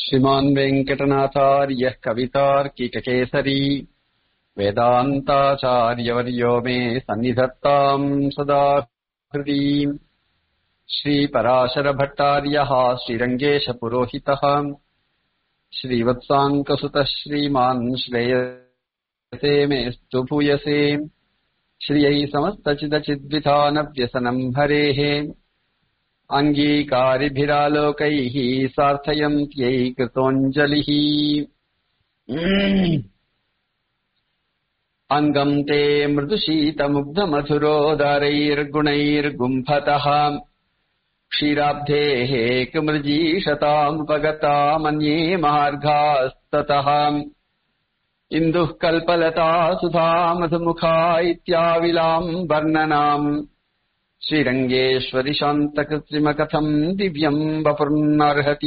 श्रीमान् वेङ्कटनाथार्यः कवितार्किककेसरी वेदान्ताचार्यवर्यो मे सन्निधत्ताम् सदा हृदीम् श्रीपराशरभट्टार्यः श्रीरङ्गेशपुरोहितः श्रीवत्साङ्कसुतः श्रीमान् श्रेयसे मेस्तु भूयसे श्रियै समस्तचिदचिद्विधानव्यसनम् हरेः अङ्गीकारिभिरालोकैः सार्थयन्त्यै कृतोऽञ्जलिः अङ्गम् ते मृदुशीतमुग्धमधुरोदरैर्गुणैर्गुम्फतः क्षीराब्धेः किमृजीषतामुपगता मन्ये मार्गास्ततः इन्दुः कल्पलता सुधा मधुमुखा इत्याविलाम् वर्णनाम् ஸ்ரீரங்கேஸ்வரி சாந்தகிருத்திரிமகதம் திவ்யம் வபுர்ணர்ஹதி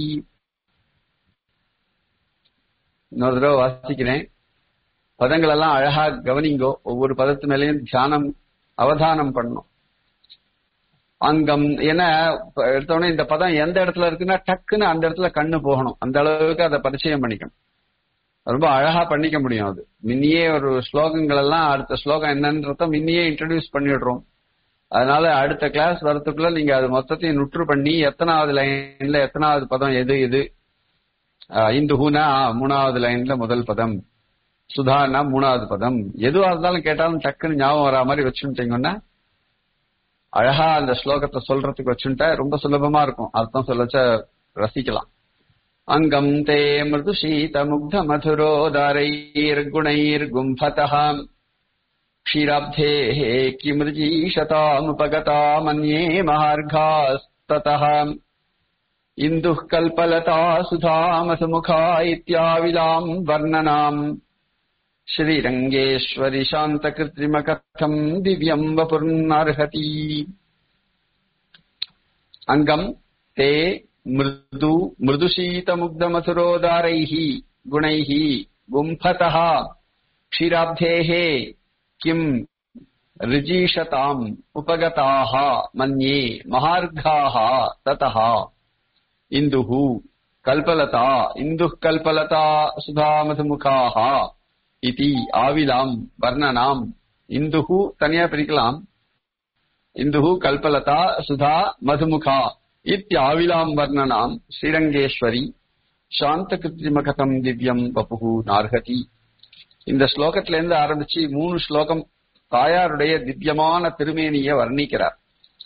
இன்னொரு தடவை வாசிக்கிறேன் பதங்கள் எல்லாம் அழகா கவனிங்கோ ஒவ்வொரு பதத்து மேலேயும் தியானம் அவதானம் பண்ணும் அங்கம் ஏன்னா எடுத்தோடனே இந்த பதம் எந்த இடத்துல இருக்குன்னா டக்குன்னு அந்த இடத்துல கண்ணு போகணும் அந்த அளவுக்கு அதை பரிச்சயம் பண்ணிக்கணும் ரொம்ப அழகா பண்ணிக்க முடியும் அது முன்னியே ஒரு ஸ்லோகங்கள் எல்லாம் அடுத்த ஸ்லோகம் என்னன்றத முன்னியே இன்ட்ரடியூஸ் பண்ணிடுறோம் அதனால அடுத்த கிளாஸ் வரத்துக்குள்ள நீங்க அது மொத்தத்தையும் நுற்று பண்ணி எத்தனாவது லைன்ல எத்தனாவது பதம் எது எது இந்து ஹூனா மூணாவது லைன்ல முதல் பதம் சுதானா மூணாவது பதம் எதுவா இருந்தாலும் கேட்டாலும் டக்குன்னு ஞாபகம் வரா மாதிரி வச்சுட்டீங்கன்னா அழகா அந்த ஸ்லோகத்தை சொல்றதுக்கு வச்சுட்டா ரொம்ப சுலபமா இருக்கும் அர்த்தம் சொல்லச்ச ரசிக்கலாம் அங்கம் தே மிருது சீத முக்த மதுரோதரைர் குணைர் கும்பதம் क्षीराब्धेः किमृजीशतामुपगता मन्ये मार्गास्ततः इन्दुः कल्पलता सुधामसुमुखा इत्याविलाम् वर्णनाम् श्रीरङ्गेश्वरि शान्तकृत्रिमकथम् दिव्यम् वपुर्नर्हति अङ्गम् ते मृदु मृदुशीतमुग्धमसुरोदारैः गुणैः गुम्फतः क्षीराब्धेः किम् ऋजीषताम् उपगताः मन्ये महार्घाः ततः इन्दुः कल्पलता इन्दुः कल्पलता सुधामधुमुखाः इति आविलाम् वर्णनाम् इन्दुः तनिया பிரிக்கலாம் இந்துஹு கல்பலதா சுதா மதுமுகா இத்தியாவிலாம் வர்ணனாம் ஸ்ரீரங்கேஸ்வரி சாந்த கிருத்திரிமகதம் திவ்யம் வபுகு நார்ஹதி இந்த ஸ்லோகத்துல இருந்து ஆரம்பிச்சு மூணு ஸ்லோகம் தாயாருடைய திவ்யமான திருமேனிய வர்ணிக்கிறார்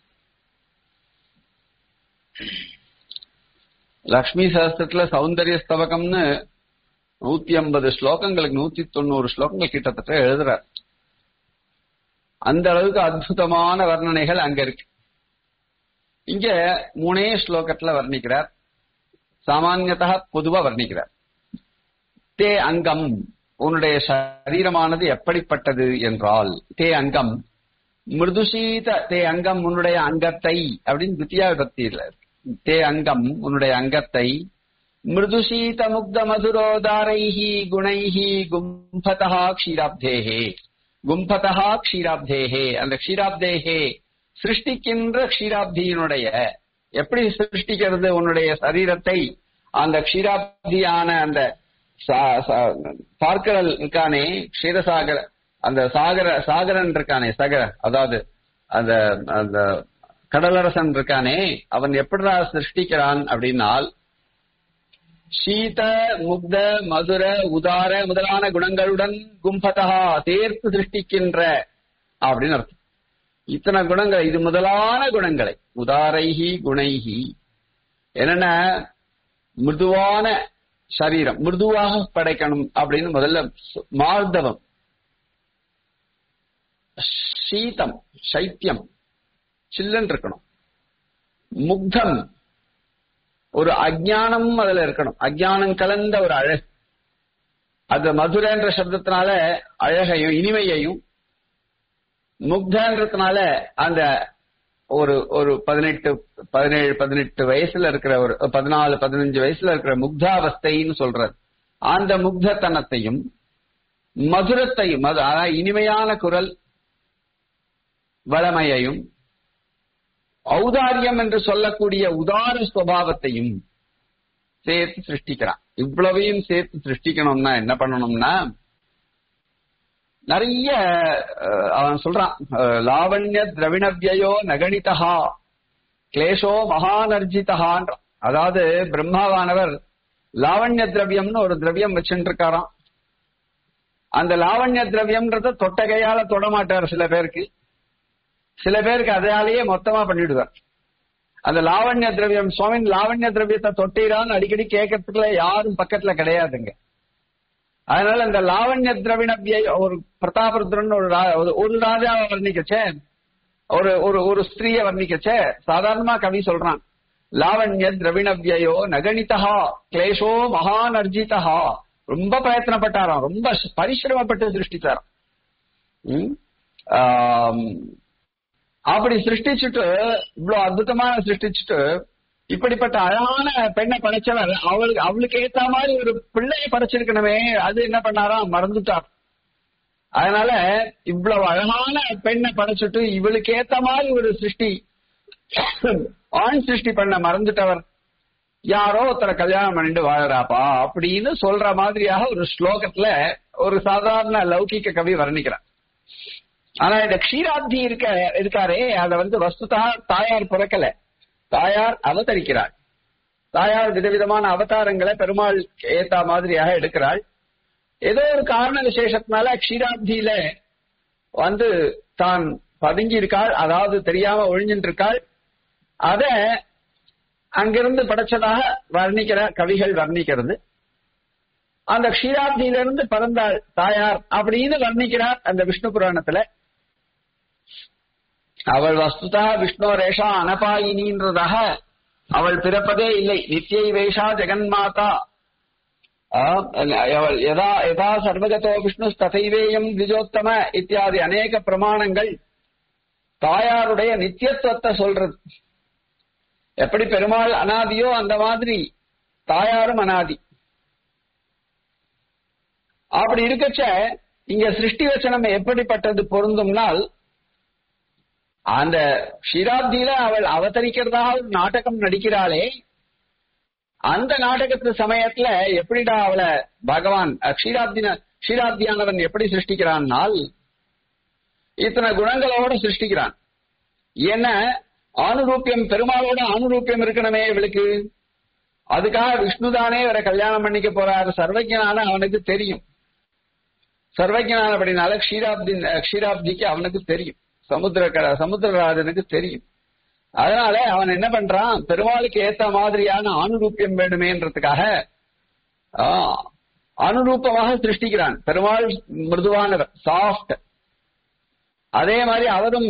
லக்ஷ்மி சஹஸ்திரத்துல சௌந்தரிய ஸ்தவகம்னு நூத்தி ஐம்பது ஸ்லோகங்களுக்கு நூத்தி தொண்ணூறு ஸ்லோகங்கள் கிட்டத்தட்ட எழுதுறார் அந்த அளவுக்கு அற்புதமான வர்ணனைகள் அங்க இருக்கு இங்க மூணே ஸ்லோகத்துல வர்ணிக்கிறார் சாமானியத்தா பொதுவா வர்ணிக்கிறார் தே அங்கம் உன்னுடைய சரீரமானது எப்படிப்பட்டது என்றால் தே அங்கம் மிருதுசீத தே அங்கம் உன்னுடைய அங்கத்தை அப்படின்னு தித்தியா விபக்தியில் தே அங்கம் உன்னுடைய அங்கத்தை மிருதுசீத முக்த மதுரோதாரைஹி குணைஹி கும்பதா க்ஷீராப்தேஹே கும்பதா க்ஷீராப்தேஹே அந்த க்ஷீராப்தேஹே சிருஷ்டிக்கின்ற க்ஷீராப்தியினுடைய எப்படி சிருஷ்டிக்கிறது உன்னுடைய சரீரத்தை அந்த க்ஷீராப்தியான அந்த பார்க்கடல் இருக்கானே க்ஷீரசாகர அந்த சாகர சாகரன் இருக்கானே சகர அதாவது அந்த அந்த கடலரசன் இருக்கானே அவன் எப்படிடா சிருஷ்டிக்கிறான் அப்படின்னால் சீத முக்த மதுர உதார முதலான குணங்களுடன் கும்பதா சேர்த்து சிருஷ்டிக்கின்ற அப்படின்னு அர்த்தம் இத்தனை குணங்கள் இது முதலான குணங்களை உதாரைஹி குணைஹி என்னென்ன மிருதுவான சரீரம் மிருதுவாக படைக்கணும் அப்படின்னு முதல்ல மார்தவம் சீதம் சைத்தியம் சில்லன் இருக்கணும் முக்தம் ஒரு அஜானம் அதுல இருக்கணும் அஜானம் கலந்த ஒரு அழகு அது மதுரன்ற சப்தத்தினால அழகையும் இனிமையையும் முக்தன்றதுனால அந்த ஒரு ஒரு பதினெட்டு பதினேழு பதினெட்டு வயசுல இருக்கிற ஒரு பதினாலு பதினஞ்சு வயசுல இருக்கிற முக்தாவஸ்தைன்னு சொல்றது அந்த முக்தத்தனத்தையும் மதுரத்தையும் அதாவது இனிமையான குரல் வளமையையும் ஔதாரியம் என்று சொல்லக்கூடிய உதார சுவாவத்தையும் சேர்த்து சிருஷ்டிக்கிறான் இவ்வளவையும் சேர்த்து சிருஷ்டிக்கணும்னா என்ன பண்ணணும்னா நிறைய அஹ், அவன் சொல்றான் அஹ், லாவண்ய திரவிணவியோ நகணிதா கிளேஷோ மகானர்ஜிதகான்றான் அதாவது பிரம்மாவானவர் லாவண்ய திரவியம்னு ஒரு திரவியம் வச்சுட்டு இருக்காராம் அந்த லாவண்ய திரவியம்ன்றத தொட்ட கையால தொட மாட்டார் சில பேருக்கு சில பேருக்கு அதாலேயே மொத்தமா பண்ணிடுவார் அந்த லாவண்ய திரவியம் சுவாமின் லாவண்ய திரவியத்தை தொட்டீரான்னு அடிக்கடி கேட்கறதுக்குள்ள யாரும் பக்கத்துல கிடையாதுங்க அதனால இந்த லாவண்ய திரவிணவியை ஒரு பிரதாபருத்ரன் ஒரு ரா- ஒரு- ஒரு ராஜாவை வர்ணிக்கச்சே ஒரு ஒரு ஒரு ஸ்திரீய வர்ணிக்கச்சே சாதாரணமா கவி சொல்றான் லாவண்ய திரவிணவியோ நகணிதா கிளேஷோ மகான் அர்ஜிதா ரொம்ப பிரயத்தனப்பட்டாராம் ரொம்ப பரிசிரமப்பட்டு சிருஷ்டிச்சாராம் ம்? ஆம், அப்படி சிருஷ்டிச்சுட்டு இவ்வளவு அற்புதமான சிருஷ்டிச்சுட்டு இப்படிப்பட்ட அழகான பெண்ணை படைச்சவர் அவளுக்கு அவளுக்கு ஏத்த மாதிரி ஒரு பிள்ளையை படைச்சிருக்கணுமே அது என்ன பண்ணாராம் மறந்துட்டார் அதனால இவ்வளவு அழகான பெண்ணை படைச்சிட்டு இவளுக்கு ஏத்த மாதிரி ஒரு சிருஷ்டி ஆண் சிருஷ்டி பண்ண மறந்துட்டவர் யாரோ ஒருத்தரை கல்யாணம் பண்ணிட்டு வாழறாப்பா அப்படின்னு சொல்ற மாதிரியாக ஒரு ஸ்லோகத்துல ஒரு சாதாரண லௌகிக்க கவி வர்ணிக்கிறார் ஆனா இந்த க்ஷீராப்தி இருக்க இருக்காரே அத வந்து வஸ்துதா தாயார் பிறக்கல தாயார் அவதரிக்கிறாள் தாயார் விதவிதமான அவதாரங்களை பெருமாள் ஏத்தா மாதிரியாக எடுக்கிறாள் ஏதோ ஒரு காரண விசேஷத்தினால க்ஷீராப்தியில வந்து தான் பதுங்கி இருக்காள் அதாவது தெரியாம ஒழிஞ்சிட்டு இருக்காள் அத அங்கிருந்து படைச்சதாக வர்ணிக்கிற கவிகள் வர்ணிக்கிறது அந்த க்ஷீராப்தியிலிருந்து பிறந்தாள் தாயார் அப்படின்னு வர்ணிக்கிறார் அந்த விஷ்ணு புராணத்துல அவள் வஸ்துதா விஷ்ணு ரேஷா அனபாயினின்றதாக அவள் பிறப்பதே இல்லை நித்தியை வேஷா ஜெகன்மாதா ஆம், அவள் யதா யதா சர்வகதோ விஷ்ணு ததைவேயம் திஜோத்தம இத்தியாதி அநேக பிரமாணங்கள் தாயாருடைய நித்தியத்துவத்தை சொல்றது எப்படி பெருமாள் அனாதியோ அந்த மாதிரி தாயாரும் அனாதி அப்படி இருக்கச்ச இங்க சிருஷ்டி வச்சனம் எப்படிப்பட்டது பொருந்தும்னால் அந்த ஷிராப்தியில அவள் அவதரிக்கிறதாக ஒரு நாடகம் நடிக்கிறாளே அந்த நாடகத்து சமயத்துல எப்படிடா அவளை பகவான் க்ஷீராப்தின க்ஷீராப்தியானவன் எப்படி சிருஷ்டிக்கிறான்னால் இத்தனை குணங்களோட சிருஷ்டிக்கிறான் ஏன்னா ஆணுரூப்பியம் பெருமாளோட ஆணுரூப்பியம் இருக்கணுமே இவளுக்கு அதுக்காக விஷ்ணுதானே இவரை கல்யாணம் பண்ணிக்க போறாரு சர்வஜனான அவனுக்கு தெரியும் சர்வஜனானபடினால க்ஷீராப்தி க்ஷீராப்திக்கு அவனுக்கு தெரியும் சமுத்திர க- சமுத்திரராஜனுக்கு தெரியும் அதனால அவன் என்ன பண்றான் பெருமாளுக்கு ஏத்த மாதிரியான ஆணுரூப்பியம் வேணுமேன்றதுக்காக ஆ, அனுரூபமாக சிருஷ்டிக்கிறான் பெருமாள் மிருதுவானவர் சாஃப்ட் அதே மாதிரி அவரும்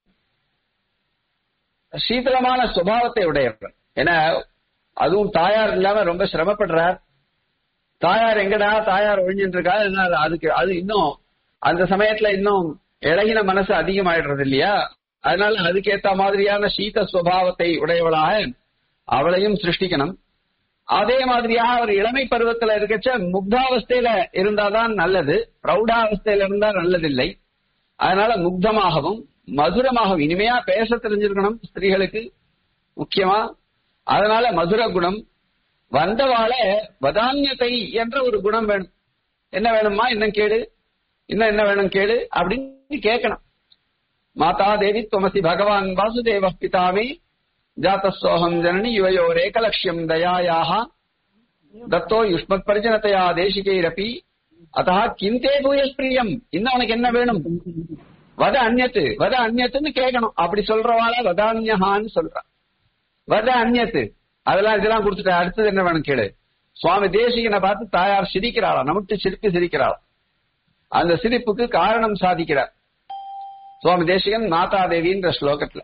சீதளமான சுபாவத்தை உடையவர் ஏன்னா அதுவும் தாயார் இல்லாம ரொம்ப சிரமப்படுறார் தாயார் எங்கடா தாயார் ஒழிஞ்சிட்டு இருக்கா என்ன அதுக்கு அது இன்னும் அந்த சமயத்துல இன்னும் இழகின மனசு அதிகமாயிடுறது இல்லையா அதனால அதுக்கேத்த மாதிரியான சீத சுபாவத்தை உடையவளாக அவளையும் சிருஷ்டிக்கணும் அதே மாதிரியாக அவர் இளமை பருவத்துல இருக்கச்ச முக்தாவஸ்தையில இருந்தாதான் நல்லது பிரௌடாவஸ்தையில இருந்தா நல்லதில்லை அதனால முக்தமாகவும் மதுரமாகவும் இனிமையா பேச தெரிஞ்சிருக்கணும் ஸ்திரீகளுக்கு முக்கியமா அதனால மதுர குணம் வந்தவாள வதான்யத்தை என்ற ஒரு குணம் வேணும் என்ன வேணுமா இன்னும் கேளு இன்னும் என்ன வேணும் கேளு அப்படின்னு கேட்கணும் மாதா தேவி துவமசி பகவான் வாசுதேவ பிதாமே ஜாத்தசோகம் ஜனனி யுவயோரேகலட்சியம் தயாயாக தத்தோ யுஷ்மத் பரிஜனத்தையா தேசிகைரப்பி அத்தா கிந்தே பூயஸ்பிரியம் இன்னும் அவனுக்கு என்ன வேணும் வத அந்நத்து வத அந்நத்துன்னு கேட்கணும் அப்படி சொல்றவாள வதான்யஹான்னு சொல்றா வத அந்நத்து அதெல்லாம் இதெல்லாம் கொடுத்துட்டு அடுத்தது என்ன வேணும் கேளு சுவாமி தேசிகனை பார்த்து தாயார் சிரிக்கிறாளா நமக்கு சிரிப்பு சிரிக்கிறாள் அந்த சிரிப்புக்கு காரணம் சாதிக்கிறார் சுவாமி தேசிகன் மாதா தேவின்ற ஸ்லோகத்துல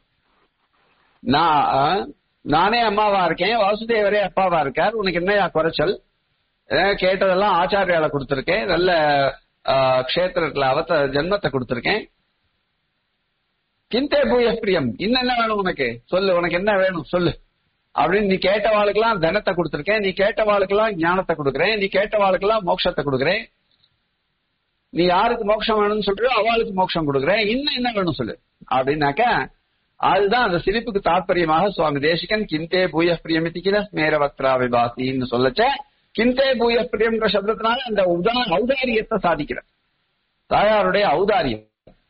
நான் நானே அம்மாவா இருக்கேன் வாசுதேவரே அப்பாவா இருக்கார் உனக்கு என்னையா குறைச்சல் ஏன் கேட்டதெல்லாம் ஆச்சாரியால கொடுத்திருக்கேன் நல்ல கஷேத்திரத்துல அவத்த ஜென்மத்தை கொடுத்திருக்கேன் கிந்தே பூய பிரியம் இன்னும் என்ன வேணும் உனக்கு சொல்லு உனக்கு என்ன வேணும் சொல்லு அப்படின்னு நீ கேட்டவாளுக்கெல்லாம் தனத்தை கொடுத்திருக்கேன் நீ கேட்டவாளுக்கெல்லாம் ஞானத்தை கொடுக்குறேன் நீ கேட்டவாளுக்கெல்லாம் மோட்சத்தை கொடுக்குறேன் நீ யாருக்கு மோட்சம் வேணும்னு சொல்றியோ அவளுக்கு மோட்சம் கொடுக்குறேன் இன்னும் என்ன வேணும் சொல்லு அப்படின்னாக்க அதுதான் அந்த சிரிப்புக்கு தாற்பயமாக சுவாமி தேசிகன் கிந்தே பூய பிரியமிதிக்கிற ஸ்மேர வக்ரா விபாசின்னு சொல்லச்ச கிந்தே பூய பிரியம்ன்ற சப்தத்தினால அந்த உதா ஔதாரியத்தை சாதிக்கிறார் தாயாருடைய ஔதாரியம்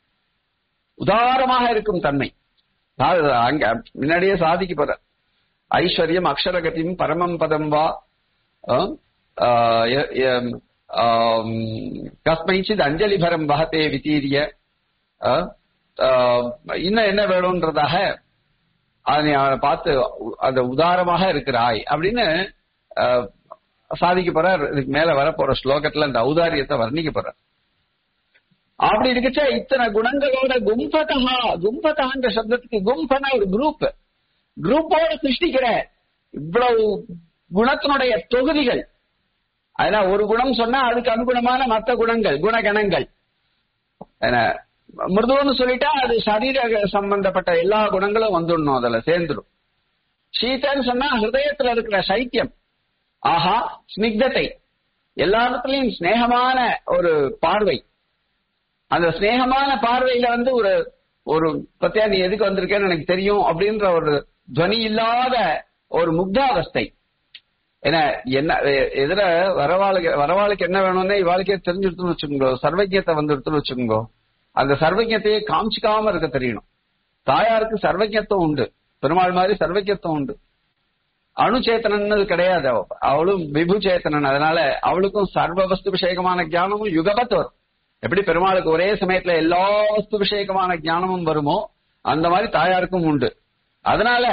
உதாரமாக இருக்கும் தன்மை அதாவது அங்க முன்னாடியே சாதிக்க போற ஐஸ்வர்யம் அக்ஷரகதியும் பரமம் பதம் வா ஆம், ஆ, எ- எ- ஆம், கஸ்மைச்சித் அஞ்சலி பரம் வகத்தே வித்தீரிய ஆ, ஆ, இன்னும் என்ன வேணும்ன்றதாக அதை அவனை பார்த்து அந்த உதாரமாக இருக்கிறாய் அப்படின்னு ஆ, சாதிக்க போறார் இதுக்கு மேல வரப்போற ஸ்லோகத்துல அந்த ஔதாரியத்தை வர்ணிக்க போறார் அப்படி இருக்கச்ச இத்தனை குணங்களோட கும்பதா கும்பதான்ற சப்தத்துக்கு கும்பனா ஒரு குரூப் குரூப்போட சிருஷ்டிக்கிற இவ்வளவு குணத்தினுடைய தொகுதிகள் அதனால ஒரு குணம் சொன்னா அதுக்கு அனுகுணமான மற்ற குணங்கள் குணகணங்கள் என்ன, மிருதுன்னு சொல்லிட்டா அது சரீர சம்பந்தப்பட்ட எல்லா குணங்களும் வந்துடணும் அதுல சேர்ந்துடும் சீதன்னு சொன்னா ஹிருதயத்துல இருக்கிற சைத்தியம் ஆஹா ஸ்னிக்தத்தை எல்லா இடத்துலயும் சிநேகமான ஒரு பார்வை அந்த சிநேகமான பார்வையில வந்து ஒரு ஒரு பத்தியா நீ எதுக்கு வந்திருக்கேன்னு எனக்கு தெரியும் அப்படின்ற ஒரு துவனி இல்லாத ஒரு முக்தாவஸ்தை என்ன என்ன எ- எதிர வரவாளுக்கு வரவாளுக்கு என்ன வேணும்னு இவாளுக்கே தெரிஞ்சுடுத்துன்னு வச்சுக்கோங்க சர்வஜத்தை வந்துடுத்துன்னு வச்சுக்கோங்க அந்த சர்வஜத்தையே காமிச்சிக்காம இருக்க தெரியணும் தாயாருக்கு சர்வஜத்துவம் உண்டு பெருமாள் மாதிரி சர்வஜத்துவம் உண்டு அணுச்சேத்தனன்னு கிடையாது அவ அவளும் விபு சேத்தனன் அதனால அவளுக்கும் சர்வ வஸ்து விஷயகமான ஞானமும் யுகபத் வரும் எப்படி பெருமாளுக்கு ஒரே சமயத்துல எல்லா வஸ்து விஷயகமான ஞானமும் வருமோ அந்த மாதிரி தாயாருக்கும் உண்டு அதனால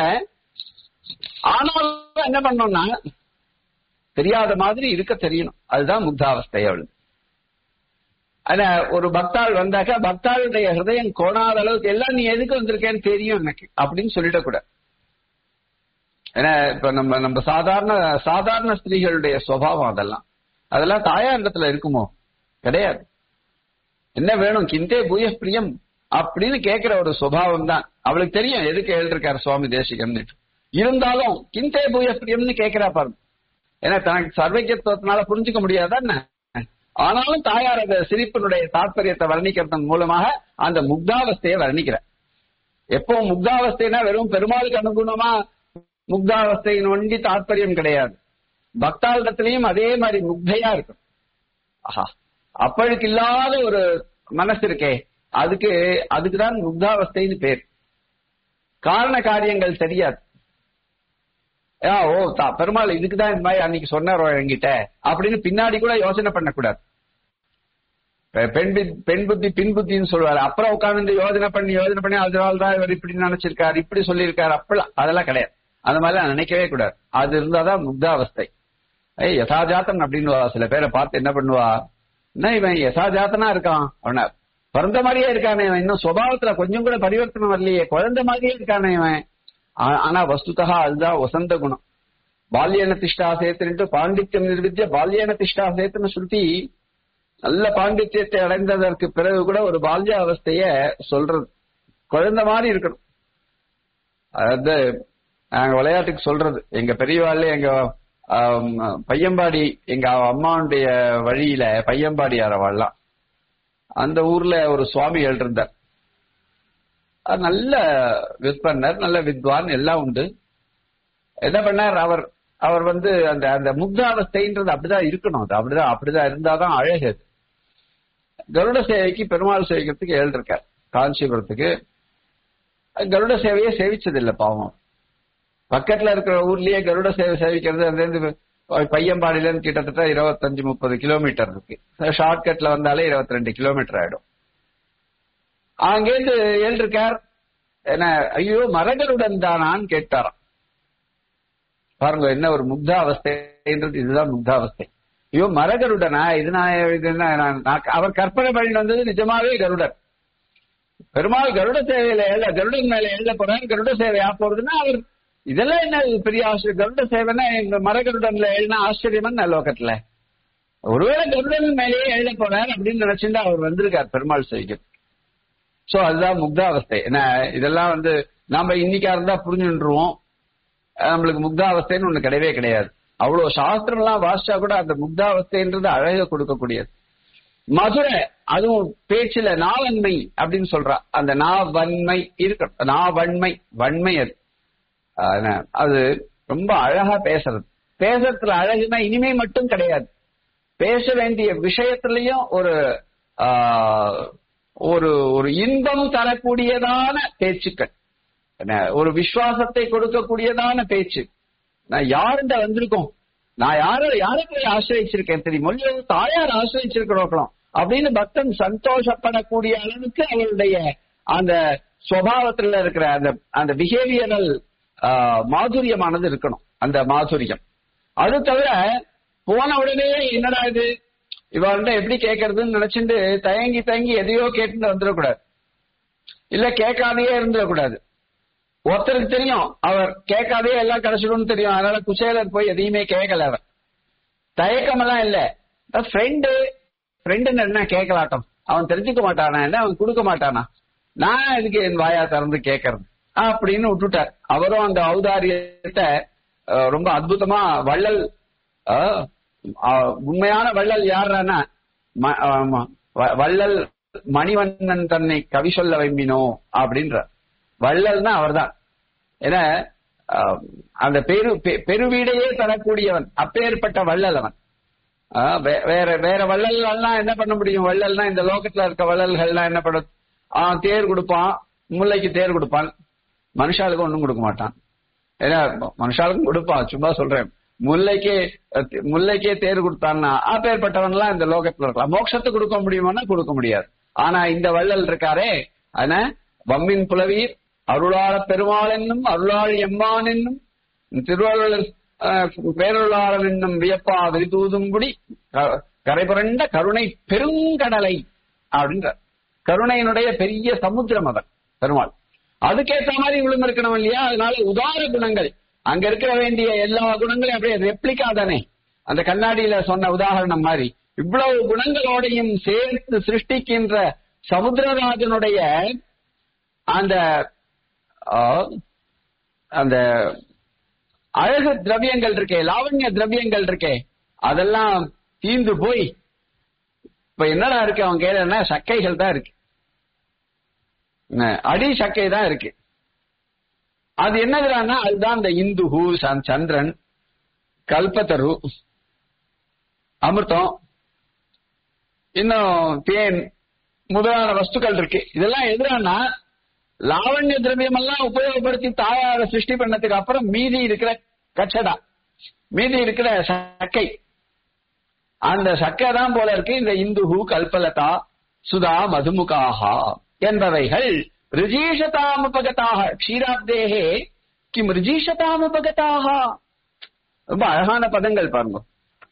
ஆனாலும் என்ன பண்ணோம்னா தெரியாத மாதிரி இருக்க தெரியணும் அதுதான் முக்தாவஸ்தை அவளுக்கு ஆனா ஒரு பக்தாள் வந்தாக்கா பக்தாளுடைய ஹிருதயம் கோணாத அளவுக்கு எல்லாம் நீ எதுக்கு வந்திருக்கேன்னு தெரியும் எனக்கு அப்படின்னு சொல்லிடக்கூடாது ஏன்னா இப்ப நம்ம நம்ம சாதாரண சாதாரண ஸ்திரீகளுடைய சுவாவம் அதெல்லாம் அதெல்லாம் தாயாரிடத்துல இருக்குமோ கிடையாது என்ன வேணும் கிந்தே பூய பிரியம் அப்படின்னு கேட்கிற ஒரு சுபாவம் தான் அவளுக்கு தெரியும் எதுக்கு எழுதிருக்காரு சுவாமி தேசிகம்னு இருந்தாலும் கிந்தே பூய பிரியம்னு கேட்கிறா பாருங்க ஏன்னா தனக்கு சர்வஜத்துவத்தினால புரிஞ்சுக்க முடியாதா என்ன ஆனாலும் தாயார் அந்த சிரிப்பினுடைய தாற்பயத்தை வர்ணிக்கிறதன் மூலமாக அந்த முக்தாவஸ்தையை வர்ணிக்கிறார் எப்பவும் முக்தாவஸ்தைனா வெறும் பெருமாளுக்கு அனுகுணமா முக்தாவஸ்தையின் ஒண்டி தாற்பயம் கிடையாது பக்தாளிடத்திலையும் அதே மாதிரி முக்தையா இருக்கும் ஆஹா அப்பழுக்கு இல்லாத ஒரு மனசு இருக்கே அதுக்கு அதுக்குதான் முக்தாவஸ்தைன்னு பேர் காரண காரியங்கள் தெரியாது ஆ, ஓ தா பெருமாள் இதுக்குதான் இந்த மாதிரி அன்னைக்கு சொன்னாரோ என்கிட்ட அப்படின்னு பின்னாடி கூட யோசனை பண்ணக்கூடாது பெ- பெண் புத்தி பெண் புத்தி பின் புத்தின்னு சொல்லுவாரு அப்புறம் உட்கார்ந்து யோசனை பண்ணி யோசனை பண்ணி அதனால தான் இவர் இப்படி நினைச்சிருக்காரு இப்படி சொல்லியிருக்காரு அப்பெல்லாம் அதெல்லாம் கிடையாது அந்த மாதிரிலாம் நினைக்கவே கூடாது அது இருந்தாதான் முக்தாவஸ்தை ஏய் யசாஜாத்தன் அப்படின்னு சில பேரை பார்த்து என்ன பண்ணுவா என்ன இவன் யசாஜாத்தனா இருக்கான் அவன பிறந்த மாதிரியே இருக்கானே இவன் இன்னும் சுபாவத்துல கொஞ்சம் கூட பரிவர்த்தனம் வரலையே குழந்தை மாதிரியே இருக்கானே இவன் ஆ- ஆனா வஸ்துதா அதுதான் வசந்த குணம் பால்யன திஷ்டா சேத்துன்ட்டு பாண்டித்யம் நிர்வித்ய பால்யன திஷ்டா சேத்துன்னு சொல்லி நல்ல பாண்டித்யத்தை அடைந்ததற்கு பிறகு கூட ஒரு பால்ய அவஸ்தைய சொல்றது குழந்தை மாதிரி இருக்கணும் அதாவது நாங்க விளையாட்டுக்கு சொல்றது எங்க பெரியவாள்ல எங்க ஆம், பையம்பாடி எங்க அம்மாவுடைய வழியில பையம்பாடி அரவாள்லாம் அந்த ஊர்ல ஒரு சுவாமி எழுதிருந்தார் அது நல்ல விற்பனர் நல்ல வித்வான் எல்லாம் உண்டு என்ன பண்ணார் அவர் அவர் வந்து அந்த அந்த முக்தாவஸ்தைன்றது அப்படிதான் இருக்கணும் அது அப்படிதான் அப்படிதான் இருந்தாதான் அழகு அது கருட சேவைக்கு பெருமாள் சேவிக்கிறதுக்கு எழுதிருக்கார் காஞ்சிபுரத்துக்கு கருட சேவையை சேவிச்சது இல்ல பாவம் பக்கத்துல இருக்கிற ஊர்லயே கருட சேவை சேவிக்கிறது அந்த இருந்து பையம்பாடியில இருந்து கிட்டத்தட்ட இருபத்தஞ்சு முப்பது கிலோமீட்டர் இருக்கு ஷார்ட்கட்ல வந்தாலே இருபத்தி ரெண்டு கிலோமீட்டர் ஆயிடும் அங்கேருந்து எழுதிருக்கார் என்ன ஐயோ மரகருடன் தானான்னு கேட்டாராம் பாருங்க என்ன ஒரு முக்தா அவஸ்தைன்றது இதுதான் முக்தா அவஸ்தை ஐயோ மரகருடனா இது நான் இது என்ன நான் நான் அவர் கற்பனை பண்ணி வந்தது நிஜமாவே கருடன் பெருமாள் கருட சேவையில எழுத கருடன் மேல எழுத போறாரு கருட சேவை ஆ போறதுன்னா அவர் இதெல்லாம் என்ன இது பெரிய ஆச்சரியம் கருட சேவைன்னா எங்க மரகருடன்ல எழுதினா ஆச்சரியமா லோகத்துல ஒருவேளை கருடன் மேலேயே எழுத போறார் அப்படின்னு நினைச்சுட்டு அவர் வந்திருக்கார் பெருமாள் சேவைக்கு சோ அதுதான் முக்தாவஸ்தை என்ன இதெல்லாம் வந்து நாம இன்னைக்கா இருந்தா புரிஞ்சுருவோம் நம்மளுக்கு முக்தாவஸ்தைன்னு ஒண்ணு கிடையவே கிடையாது அவ்வளவு சாஸ்திரம் எல்லாம் வாசிச்சா கூட அந்த முக்தாவஸ்தைன்றது அழக கொடுக்கக்கூடியது மதுரை அதுவும் பேச்சுல நாவன்மை அப்படின்னு சொல்றா அந்த நாவன்மை இருக்கட்டும் நாவன்மை வன்மை அது ஆனா, அது ரொம்ப அழகா பேசுறது பேசுறதுல அழகுனா இனிமை மட்டும் கிடையாது பேச வேண்டிய விஷயத்திலையும் ஒரு ஆஹ், ஒரு ஒரு இன்பம் தரக்கூடியதான பேச்சுக்கள் என்ன, ஒரு விசுவாசத்தை கொடுக்கக்கூடியதான பேச்சு நான் யாருண்ட வந்திருக்கோம் நான் யார யாரை போய் ஆசிரியச்சிருக்கேன் தெரியுமோ இல்லையோ தாயார் ஆசிரியச்சிருக்கிறோம் அப்படின்னு பக்தன் சந்தோஷப்படக்கூடிய அளவுக்கு அவருடைய அந்த சுவாவத்துல இருக்கிற அந்த அந்த பிஹேவியரல் மாதுரியமானது இருக்கணும் அந்த மாதுரியம் அது தவிர போன உடனே என்னடா இது இவர்கிட்ட எப்படி கேட்கறதுன்னு நினைச்சிட்டு தயங்கி தயங்கி எதையோ கேட்டுட்டு வந்துடக்கூடாது இல்ல கேட்காதையே இருந்துடக்கூடாது ஒருத்தருக்கு தெரியும் அவர் கேட்காதே எல்லாம் கிடைச்சிடும்னு தெரியும் அதனால குசேலர் போய் எதையுமே கேட்கல அவர் தயக்கம் எல்லாம் இல்ல ஃப்ரெண்டு ஃப்ரெண்டுன்னு என்ன கேட்கலாட்டம் அவன் தெரிஞ்சுக்க மாட்டானா என்ன அவன் கொடுக்க மாட்டானா நான் இதுக்கு என் வாயா திறந்து கேட்கறது அப்படின்னு விட்டுட்டார் அவரும் அந்த ஔதாரியத்தை அஹ், ரொம்ப அற்புதமா வள்ளல் அஹ், அஹ், உண்மையான வள்ளல் யாருன்னா ம- ஆமா, வ- வள்ளல் மணிவண்ணன் தன்னை கவி சொல்ல விரும்பினோ அப்படின்ற வள்ளல்னா அவர்தான் ஏன்னா அஹ், அந்த பெரு பெ- பெருவீடையே தரக்கூடியவன் அப்பேற்பட்ட வள்ளல் அவன் ஆஹ் வே- வேற வேற வள்ளல்லாம் என்ன பண்ண முடியும் வள்ளல்னா இந்த லோகத்துல இருக்க வள்ளல்கள்லாம் என்ன பண்ண ஆஹ் தேர் கொடுப்பான் முல்லைக்கு தேர் கொடுப்பான் மனுஷாளுக்கு ஒண்ணும் கொடுக்க மாட்டான் ஏன்னா மனுஷாளுக்கும் கொடுப்பான் சும்மா சொல்றேன் முல்லைக்கே அஹ், முல்லைக்கே தேர் கொடுத்தான்னா அப்பேற்பட்டவன் எல்லாம் இந்த லோகத்துல இருக்கலாம் மோட்சத்தை கொடுக்க முடியுமானா கொடுக்க முடியாது ஆனா இந்த வள்ளல் இருக்காரே ஆனா வம்மின் புலவீர் அருளாள பெருமாள் என்னும் அருளாள் எம்மான் என்னும் திருவள்ளுவர் அஹ், பேரருளாளன் என்னும் வியப்பா விரிதூதும்படி க- கரைபுரண்ட கருணை பெருங்கடலை அப்படின்ற கருணையினுடைய பெரிய சமுத்திரம் அவர் பெருமாள் அதுக்கேற்ற மாதிரி இவளும் இருக்கணும் இல்லையா அதனால உதார குணங்கள் அங்க இருக்க வேண்டிய எல்லா குணங்களையும் அப்படியே ரெப்ளிகா தானே அந்த கண்ணாடியில சொன்ன உதாரணம் மாதிரி இவ்வளவு குணங்களோடையும் சேர்த்து சிருஷ்டிக்கின்ற சமுத்திரராஜனுடைய அந்த ஆ, அந்த அழகு திரவியங்கள் இருக்கே லாவண்ய திரவியங்கள் இருக்கே அதெல்லாம் தீந்து போய் இப்ப என்னடா இருக்கு அவன் கேட்டா சக்கைகள் தான் இருக்கு என்ன, அடி சக்கை தான் இருக்கு அது என்னதுடான்னா அதுதான் இந்த இந்துஹு சந்- சந்திரன் கல்பத்தரு அமிர்தம் இன்னும் தேன் முதலான வஸ்துக்கள் இருக்கு இதெல்லாம் எதிரானா லாவண்ய திரவியம் எல்லாம் உபயோகப்படுத்தி தாயார சிருஷ்டி பண்ணதுக்கு அப்புறம் மீதி இருக்கிற கச்சடா மீதி இருக்கிற சக்கை அந்த சக்கை தான் போல இருக்கு இந்த இந்துஹு கல்பலதா சுதா மதுமுகாஹா என்பவைகள் ரிஜீஷதாமுபகதாக க்ஷீராப்தேகே கிம் ரிஜீஷதாமுபகதாக ரொம்ப அழகான பதங்கள் பாருங்க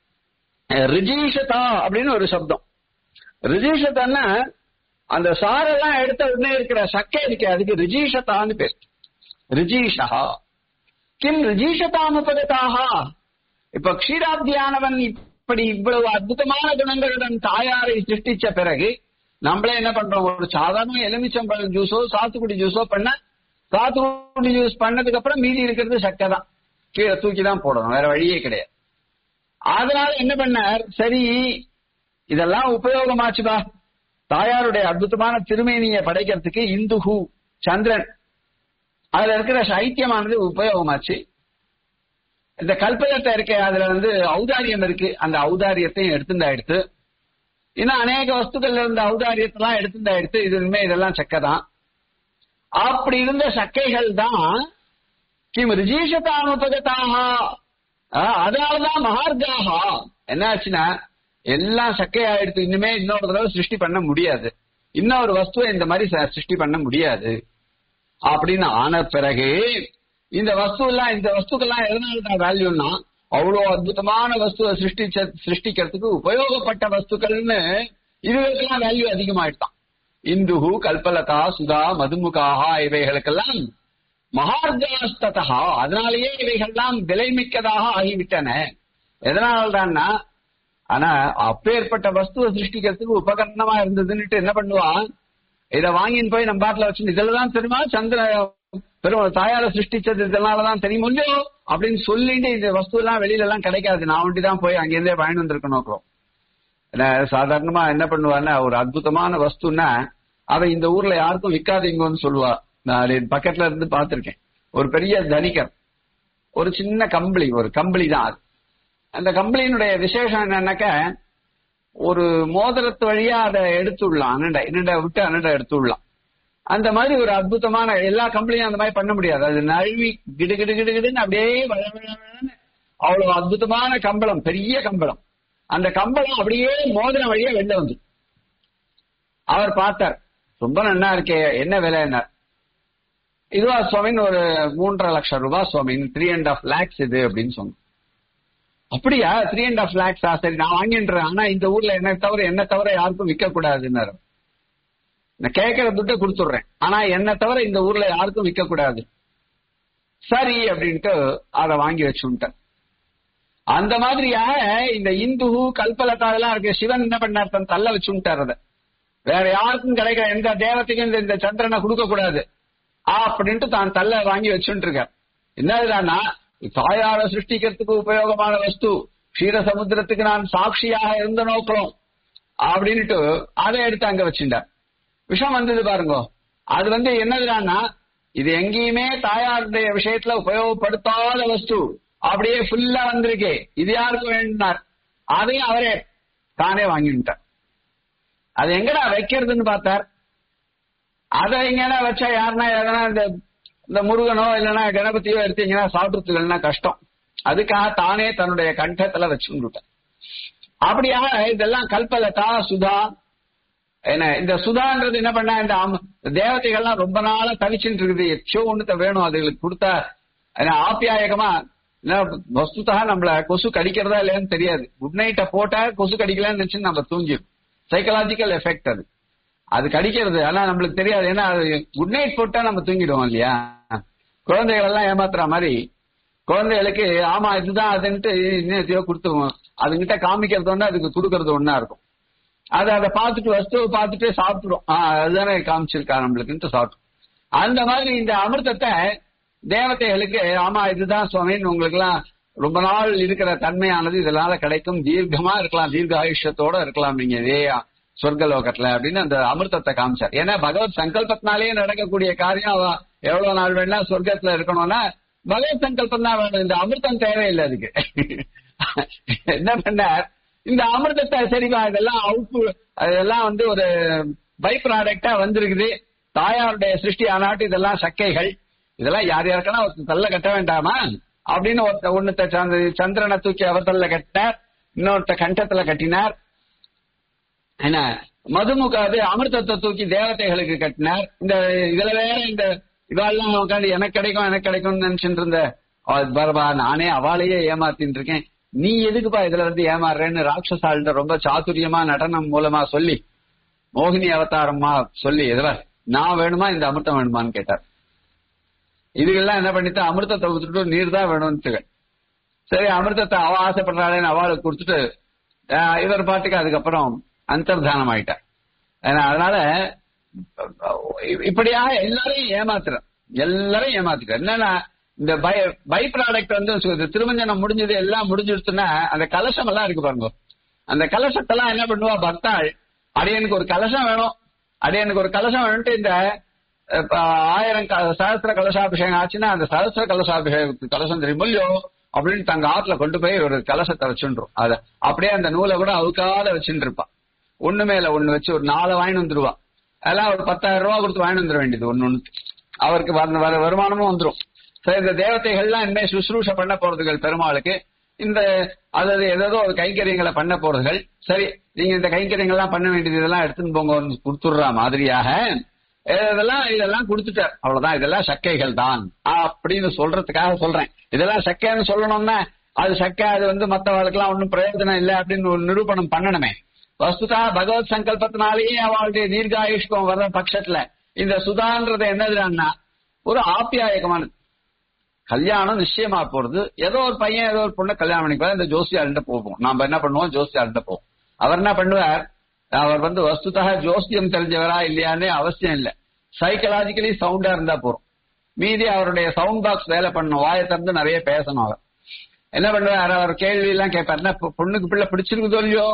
ரிஜீஷதா அப்படின்னு ஒரு சப்தம் ரிஜீஷதான்னா அந்த சாரெல்லாம் எடுத்த உடனே இருக்கிற சக்கை இருக்கு அதுக்கு ரிஜீஷதான்னு பேர் ரிஜீஷா கிம் ரிஜீஷதாமுபகதாக இப்ப க்ஷீராப்தியானவன் இப்படி இவ்வளவு அற்புதமான குணங்களுடன் தாயாரை சிருஷ்டிச்ச பிறகு நம்மளே என்ன பண்றோம் ஒரு சாதாரண எலுமிச்சம்பழம் ஜூஸோ சாத்துக்குடி ஜூஸோ பண்ண சாத்துக்குடி ஜூஸ் பண்ணதுக்கு அப்புறம் மீதி இருக்கிறது சக்கை தான் கீழே தூக்கி தான் போடணும் வேற வழியே கிடையாது அதனால என்ன பண்ணார் சரி இதெல்லாம் உபயோகமாச்சுப்பா தாயாருடைய அற்புதமான திருமேனியை படைக்கிறதுக்கு இந்துஹு சந்திரன் அதுல இருக்கிற சைத்தியமானது உபயோகமாச்சு இந்த கல்பலத்தை இருக்க அதுல வந்து ஔதாரியம் இருக்கு அந்த ஔதாரியத்தையும் எடுத்துந்தா எடுத்து இன்னும் அநேக வஸ்துக்கள்ல இருந்த ஔதாரியத்தெல்லாம் எடுத்துந்தா எடுத்து இது இனிமே இதெல்லாம் சக்கை தான் அப்படி இருந்த சக்கைகள் தான் கிம் ரிஜீஷதானுபகதாக அதனாலதான் மகார்காகா என்னாச்சுன்னா எல்லாம் சக்கையாயிடுத்து இனிமே இன்னொரு தடவை சிருஷ்டி பண்ண முடியாது இன்னொரு வஸ்துவை இந்த மாதிரி ச- சிருஷ்டி பண்ண முடியாது அப்படின்னு ஆன பிறகு இந்த வஸ்து எல்லாம் இந்த வஸ்துக்கெல்லாம் எதனால தான் வேல்யூன்னா அவ்வளவு அற்புதமான வஸ்துவை சிருஷ்டிச்ச சிருஷ்டிக்கிறதுக்கு உபயோகப்பட்ட வஸ்துக்கள்னு இதுகளுக்கெல்லாம் வேல்யூ அதிகமாயிட்டான் இந்துகு கல்பலதா சுதா மதுமுகாகா இவைகளுக்கெல்லாம் மகார்காஸ்ததா அதனாலேயே இவைகள்லாம் விலைமிக்கதாக ஆகிவிட்டன எதனால்தான்னா ஆனா அப்பேற்பட்ட வஸ்துவை சிருஷ்டிக்கிறதுக்கு உபகரணமா இருந்ததுன்னுட்டு என்ன பண்ணுவான் இத வாங்கின்னு போய் நம்ம பாட்டில வச்சு இதுலதான் தெரியுமா சந்திர பெரும் தாயார சிருஷ்டிச்சது இதனாலதான் தெரியும் இல்லையோ அப்படின்னு சொல்லிட்டு இந்த வஸ்து எல்லாம் வெளியில எல்லாம் கிடைக்காது நான் ஒண்டி தான் போய் அங்கிருந்தே வாங்கி வந்திருக்கணும் ஏன்னா, சாதாரணமா என்ன பண்ணுவான்னா ஒரு அற்புதமான வஸ்துன்னா அவ இந்த ஊர்ல யாருக்கும் விற்காதீங்கன்னு சொல்லுவா நான் அது பக்கத்துல இருந்து பார்த்திருக்கேன் ஒரு பெரிய தனிகர் ஒரு சின்ன கம்பளி ஒரு கம்பளி தான் அது அந்த கம்பளியினுடைய விசேஷம் என்னன்னாக்க ஒரு மோதிரத்து வழியா அதை எடுத்துடலாம் அண்ணண்ட என்னண்ட விட்டு அண்ணண்ட எடுத்துடலாம் அந்த மாதிரி ஒரு அற்புதமான எல்லா கம்பளியும் அந்த மாதிரி பண்ண முடியாது அது நழுவி கிடு கிடு கிடு கிடுன்னு அப்படியே வழ வழ வழன்னு அவ்வளவு அற்புதமான கம்பளம் பெரிய கம்பளம் அந்த கம்பளம் அப்படியே மோதிரம் வழியா வெளில வந்து அவர் பார்த்தார் ரொம்ப நன்னா இருக்கே என்ன விலை என்ன இதுவா சுவாமின்னு ஒரு மூன்றரை லட்சம் ரூபாய் சுவாமின்னு த்ரீ அண்ட் ஆஃப் லேக்ஸ் இது அப்படின்னு சொன்னோம் அப்படியா த்ரீ அண்ட் ஆஃப் லேக்ஸா சரி நான் வாங்கின்றேன் ஆனா இந்த ஊர்ல என்ன தவிர என்ன தவிர யாருக்கும் விற்க கூடாதுன்னாரு நான் கேட்கிற துட்டை கொடுத்துடுறேன் ஆனா என்ன தவிர இந்த ஊர்ல யாருக்கும் விற்க கூடாது சரி அப்படின்ட்டு அதை வாங்கி வச்சுட்டேன் அந்த மாதிரியாக இந்த இந்து கல்பலதா எல்லாம் இருக்கு சிவன் என்ன பண்ணார் தன் தள்ள வச்சுட்டார் அதை வேற யாருக்கும் கிடைக்கிற எந்த தேவத்தையும் இந்த- இந்த சந்திரனை கொடுக்க கூடாது அப்படின்ட்டு தான் தள்ள வாங்கி வச்சுட்டு இருக்கார் என்னதுன்னா தாயார சிருஷ்டிக்கிறதுக்கு உபயோகமான வஸ்து க்ஷீர சமுத்திரத்துக்கு நான் சாட்சியாக இருந்த நோக்கம் அப்படின்ட்டு அதை எடுத்து அங்க வச்சுட்டார் விஷம் வந்தது பாருங்க அது வந்து என்னதுன்னா இது எங்கேயுமே தாயாருடைய விஷயத்துல உபயோகப்படுத்தாத வஸ்து அப்படியே ஃபுல்லா வந்திருக்கே இது யாருக்கு வேண்டார் அதையும் அவரே தானே வாங்கிட்டார் அது எங்கடா வைக்கிறதுன்னு பார்த்தார் அதை எங்கடா வச்சா யாருன்னா எதனா இந்த இந்த முருகனோ இல்லைன்னா கணபதியோ எடுத்தீங்கன்னா சாப்பிடுறதுக்குன்னா கஷ்டம் அதுக்காக தானே தன்னுடைய கண்டத்துல வச்சுட்டார் அப்படியா இதெல்லாம் கல்பலதா சுதா என்ன இந்த சுதான்றது என்ன பண்ணா இந்த ஆம- தேவதைகள்லாம் ரொம்ப நாளா தவிச்சுட்டு இருக்குது எச்சோ ஒண்ணுத்த வேணும் அதுகளுக்கு கொடுத்தா ஏன்னா ஆப்பியாயகமா என்ன வஸ்துதா நம்மள கொசு கடிக்கிறதா இல்லையான்னு தெரியாது குட் நைட்ட போட்டா கொசு கடிக்கலன்னு நினைச்சு நம்ம தூங்கிடும் சைக்கலாஜிக்கல் எஃபெக்ட் அது அது கடிக்கிறது ஆனா நம்மளுக்கு தெரியாது ஏன்னா அது குட் நைட் போட்டா நம்ம தூங்கிடுவோம் இல்லையா குழந்தைகள் எல்லாம் ஏமாத்துற மாதிரி குழந்தைகளுக்கு ஆமா இதுதான் அதுன்ட்டு இன்னும் எதையோ கொடுத்துருவோம் அதுங்கிட்ட காமிக்கிறது ஒண்ணு அதுக்கு கொடுக்கறது ஒண்ணா இருக்கும் அது அதை பார்த்துட்டு வஸ்துவை பார்த்துட்டு சாப்பிட்டுடும் ஆஹ் அதுதானே காமிச்சிருக்கா நம்மளுக்குன்ட்டு சாப்பிடும் அந்த மாதிரி இந்த அமிர்தத்தை தேவதைகளுக்கு ஆமா இதுதான் சுவாமின்னு உங்களுக்கு எல்லாம் ரொம்ப நாள் இருக்கிற தன்மையானது இதனால கிடைக்கும் தீர்க்கமா இருக்கலாம் தீர்க்க ஆயுஷத்தோட இருக்கலாம் நீங்க இதே சொர்க்கலோகத்துல அப்படின்னு அந்த அமிர்தத்தை காமிச்சார் ஏன்னா பகவத் சங்கல்பத்தினாலேயே நடக்கக்கூடிய காரியம் அவ எவ்வளவு நாள் வேணா சொர்க்கத்துல இருக்கணும்னா பகவத் சங்கல்பம் தான் வேணும் இந்த அமிர்தம் தேவையில்லை அதுக்கு என்ன பண்ணார் இந்த அமிர்தத்தை சரிப்பா இதெல்லாம் அவுட் அதெல்லாம் வந்து ஒரு பை ப்ராடக்டா வந்திருக்குது தாயாருடைய சிருஷ்டி ஆனாட்டு இதெல்லாம் சக்கைகள் இதெல்லாம் யார் யாருக்கெல்லாம் ஒருத்தர் தள்ள கட்ட வேண்டாமா அப்படின்னு ஒருத்த ஒண்ணுத்த சந்த- சந்திரனை தூக்கி அவர் தள்ள கட்டினார் இன்னொருத்த கண்டத்துல கட்டினார் என்ன மதுமுக அது அமிர்தத்தை தூக்கி தேவதைகளுக்கு கட்டினார் இந்த இதுல வேற இந்த இதெல்லாம் உட்காந்து எனக்கு கிடைக்கும் எனக்கு கிடைக்கும்னு நினைச்சிட்டு இருந்த அவ பரபா நானே அவளையே ஏமாத்தின்னு இருக்கேன் நீ எதுக்குப்பா இதுல வந்து ஏமாறுறேன்னு ராட்சசாள்கிட்ட ரொம்ப சாதுரியமா நடனம் மூலமா சொல்லி மோகினி அவதாரமா சொல்லி இதுல நான் வேணுமா இந்த அமிர்தம் வேணுமான்னு கேட்டார் இதுக்கெல்லாம் என்ன பண்ணிட்டு அமிர்தத்தை ஊத்துட்டு நீர் தான் வேணும்னு சரி அமிர்தத்தை அவ ஆசைப்படுறாளேன்னு அவளுக்கு கொடுத்துட்டு ஆஹ், இவர் பாட்டுக்கு அதுக்கப்புறம் அந்தர்தானம் ஆயிட்டார் ஏன்னா, அதனால இ- இப்படியாக எல்லாரையும் ஏமாத்துற எல்லாரையும் ஏமாத்துற என்னன்னா இந்த பை பை ப்ராடக்ட் வந்து சு- திருமஞ்சனம் முடிஞ்சது எல்லாம் முடிஞ்சிருச்சுன்னா அந்த கலசம் எல்லாம் இருக்கு பாருங்க அந்த கலசத்தெல்லாம் என்ன பண்ணுவா பக்தாள் அடியனுக்கு ஒரு கலசம் வேணும் அடியனுக்கு ஒரு கலசம் வேணும்ட்டு இந்த அஹ், இப்ப ஆயிரம் க- சஹஸ்ர கலசாபிஷேகம் ஆச்சுன்னா அந்த சஹஸ்ர கலசாபிஷேகத்துக்கு கலசம் தெரியும் இல்லையோ அப்படின்னு தங்க ஆத்துல கொண்டு போய் ஒரு கலசத்தை வச்சுருவோம் அத அப்படியே அந்த நூலை கூட அவுக்காத வச்சுட்டு இருப்பா ஒண்ணு மேல ஒண்ணு வச்சு ஒரு நாலு வாங்கிட்டு வந்துருவா அதெல்லாம் ஒரு பத்தாயிரம் ரூபாய் கொடுத்து வாங்கிட்டு வந்துட வேண்டியது ஒண்ணு ஒண்ணு அவருக்கு வர வர வருமானமும் வந்துரும் சரி இந்த தேவதைகள்லாம் இனிமே சுசுரூஷ பண்ண போறதுகள் பெருமாளுக்கு இந்த அதாவது ஏதோ ஒரு கைங்கரியங்களை பண்ண போறதுகள் சரி நீங்க இந்த கைங்கரியங்கள்லாம் பண்ண வேண்டியது இதெல்லாம் எடுத்துன்னு போங்க கொடுத்துடுறா மாதிரியாக இதெல்லாம் இதெல்லாம் கொடுத்துட்டார் அவ்வளவுதான் இதெல்லாம் சக்கைகள் தான் அப்படின்னு சொல்றதுக்காக சொல்றேன் இதெல்லாம் சக்கைன்னு சொல்லணும்னா அது சக்கை அது வந்து மத்தவர்களுக்கெல்லாம் ஒன்றும் பிரயோஜனம் இல்லை அப்படின்னு ஒரு நிரூபணம் பண்ணணுமே வஸ்துதா பகவத் சங்கல்பத்தினாலேயே அவளுடைய தீர்காயுஷ்கம் வர்ற பட்சத்துல இந்த சுதான்றது என்னதுன்னா ஒரு ஆப்பியாயகமானது கல்யாணம் நிச்சயமா போறது ஏதோ ஒரு பையன் ஏதோ ஒரு பொண்ணை கல்யாணம் பண்ணிப்பா இந்த ஜோசியார்கிட்ட போவோம் நாம என்ன பண்ணுவோம் ஜோசியார்கிட்ட போவோம் அவர் என்ன பண்ணுவார் அவர் வந்து வஸ்துதாக ஜோசியம் தெரிஞ்சவரா இல்லையான்னு அவசியம் இல்லை சைக்கலாஜிக்கலி சவுண்டா இருந்தா போறோம் மீதி அவருடைய சவுண்ட் பாக்ஸ் வேலை பண்ணணும் வாயை திறந்து நிறைய பேசணும் அவர் என்ன பண்ணுவார் அவர் கேள்வி எல்லாம் கேட்பார் என்ன பொ- பொண்ணுக்கு பிள்ளை பிடிச்சிருக்குதோ இல்லையோ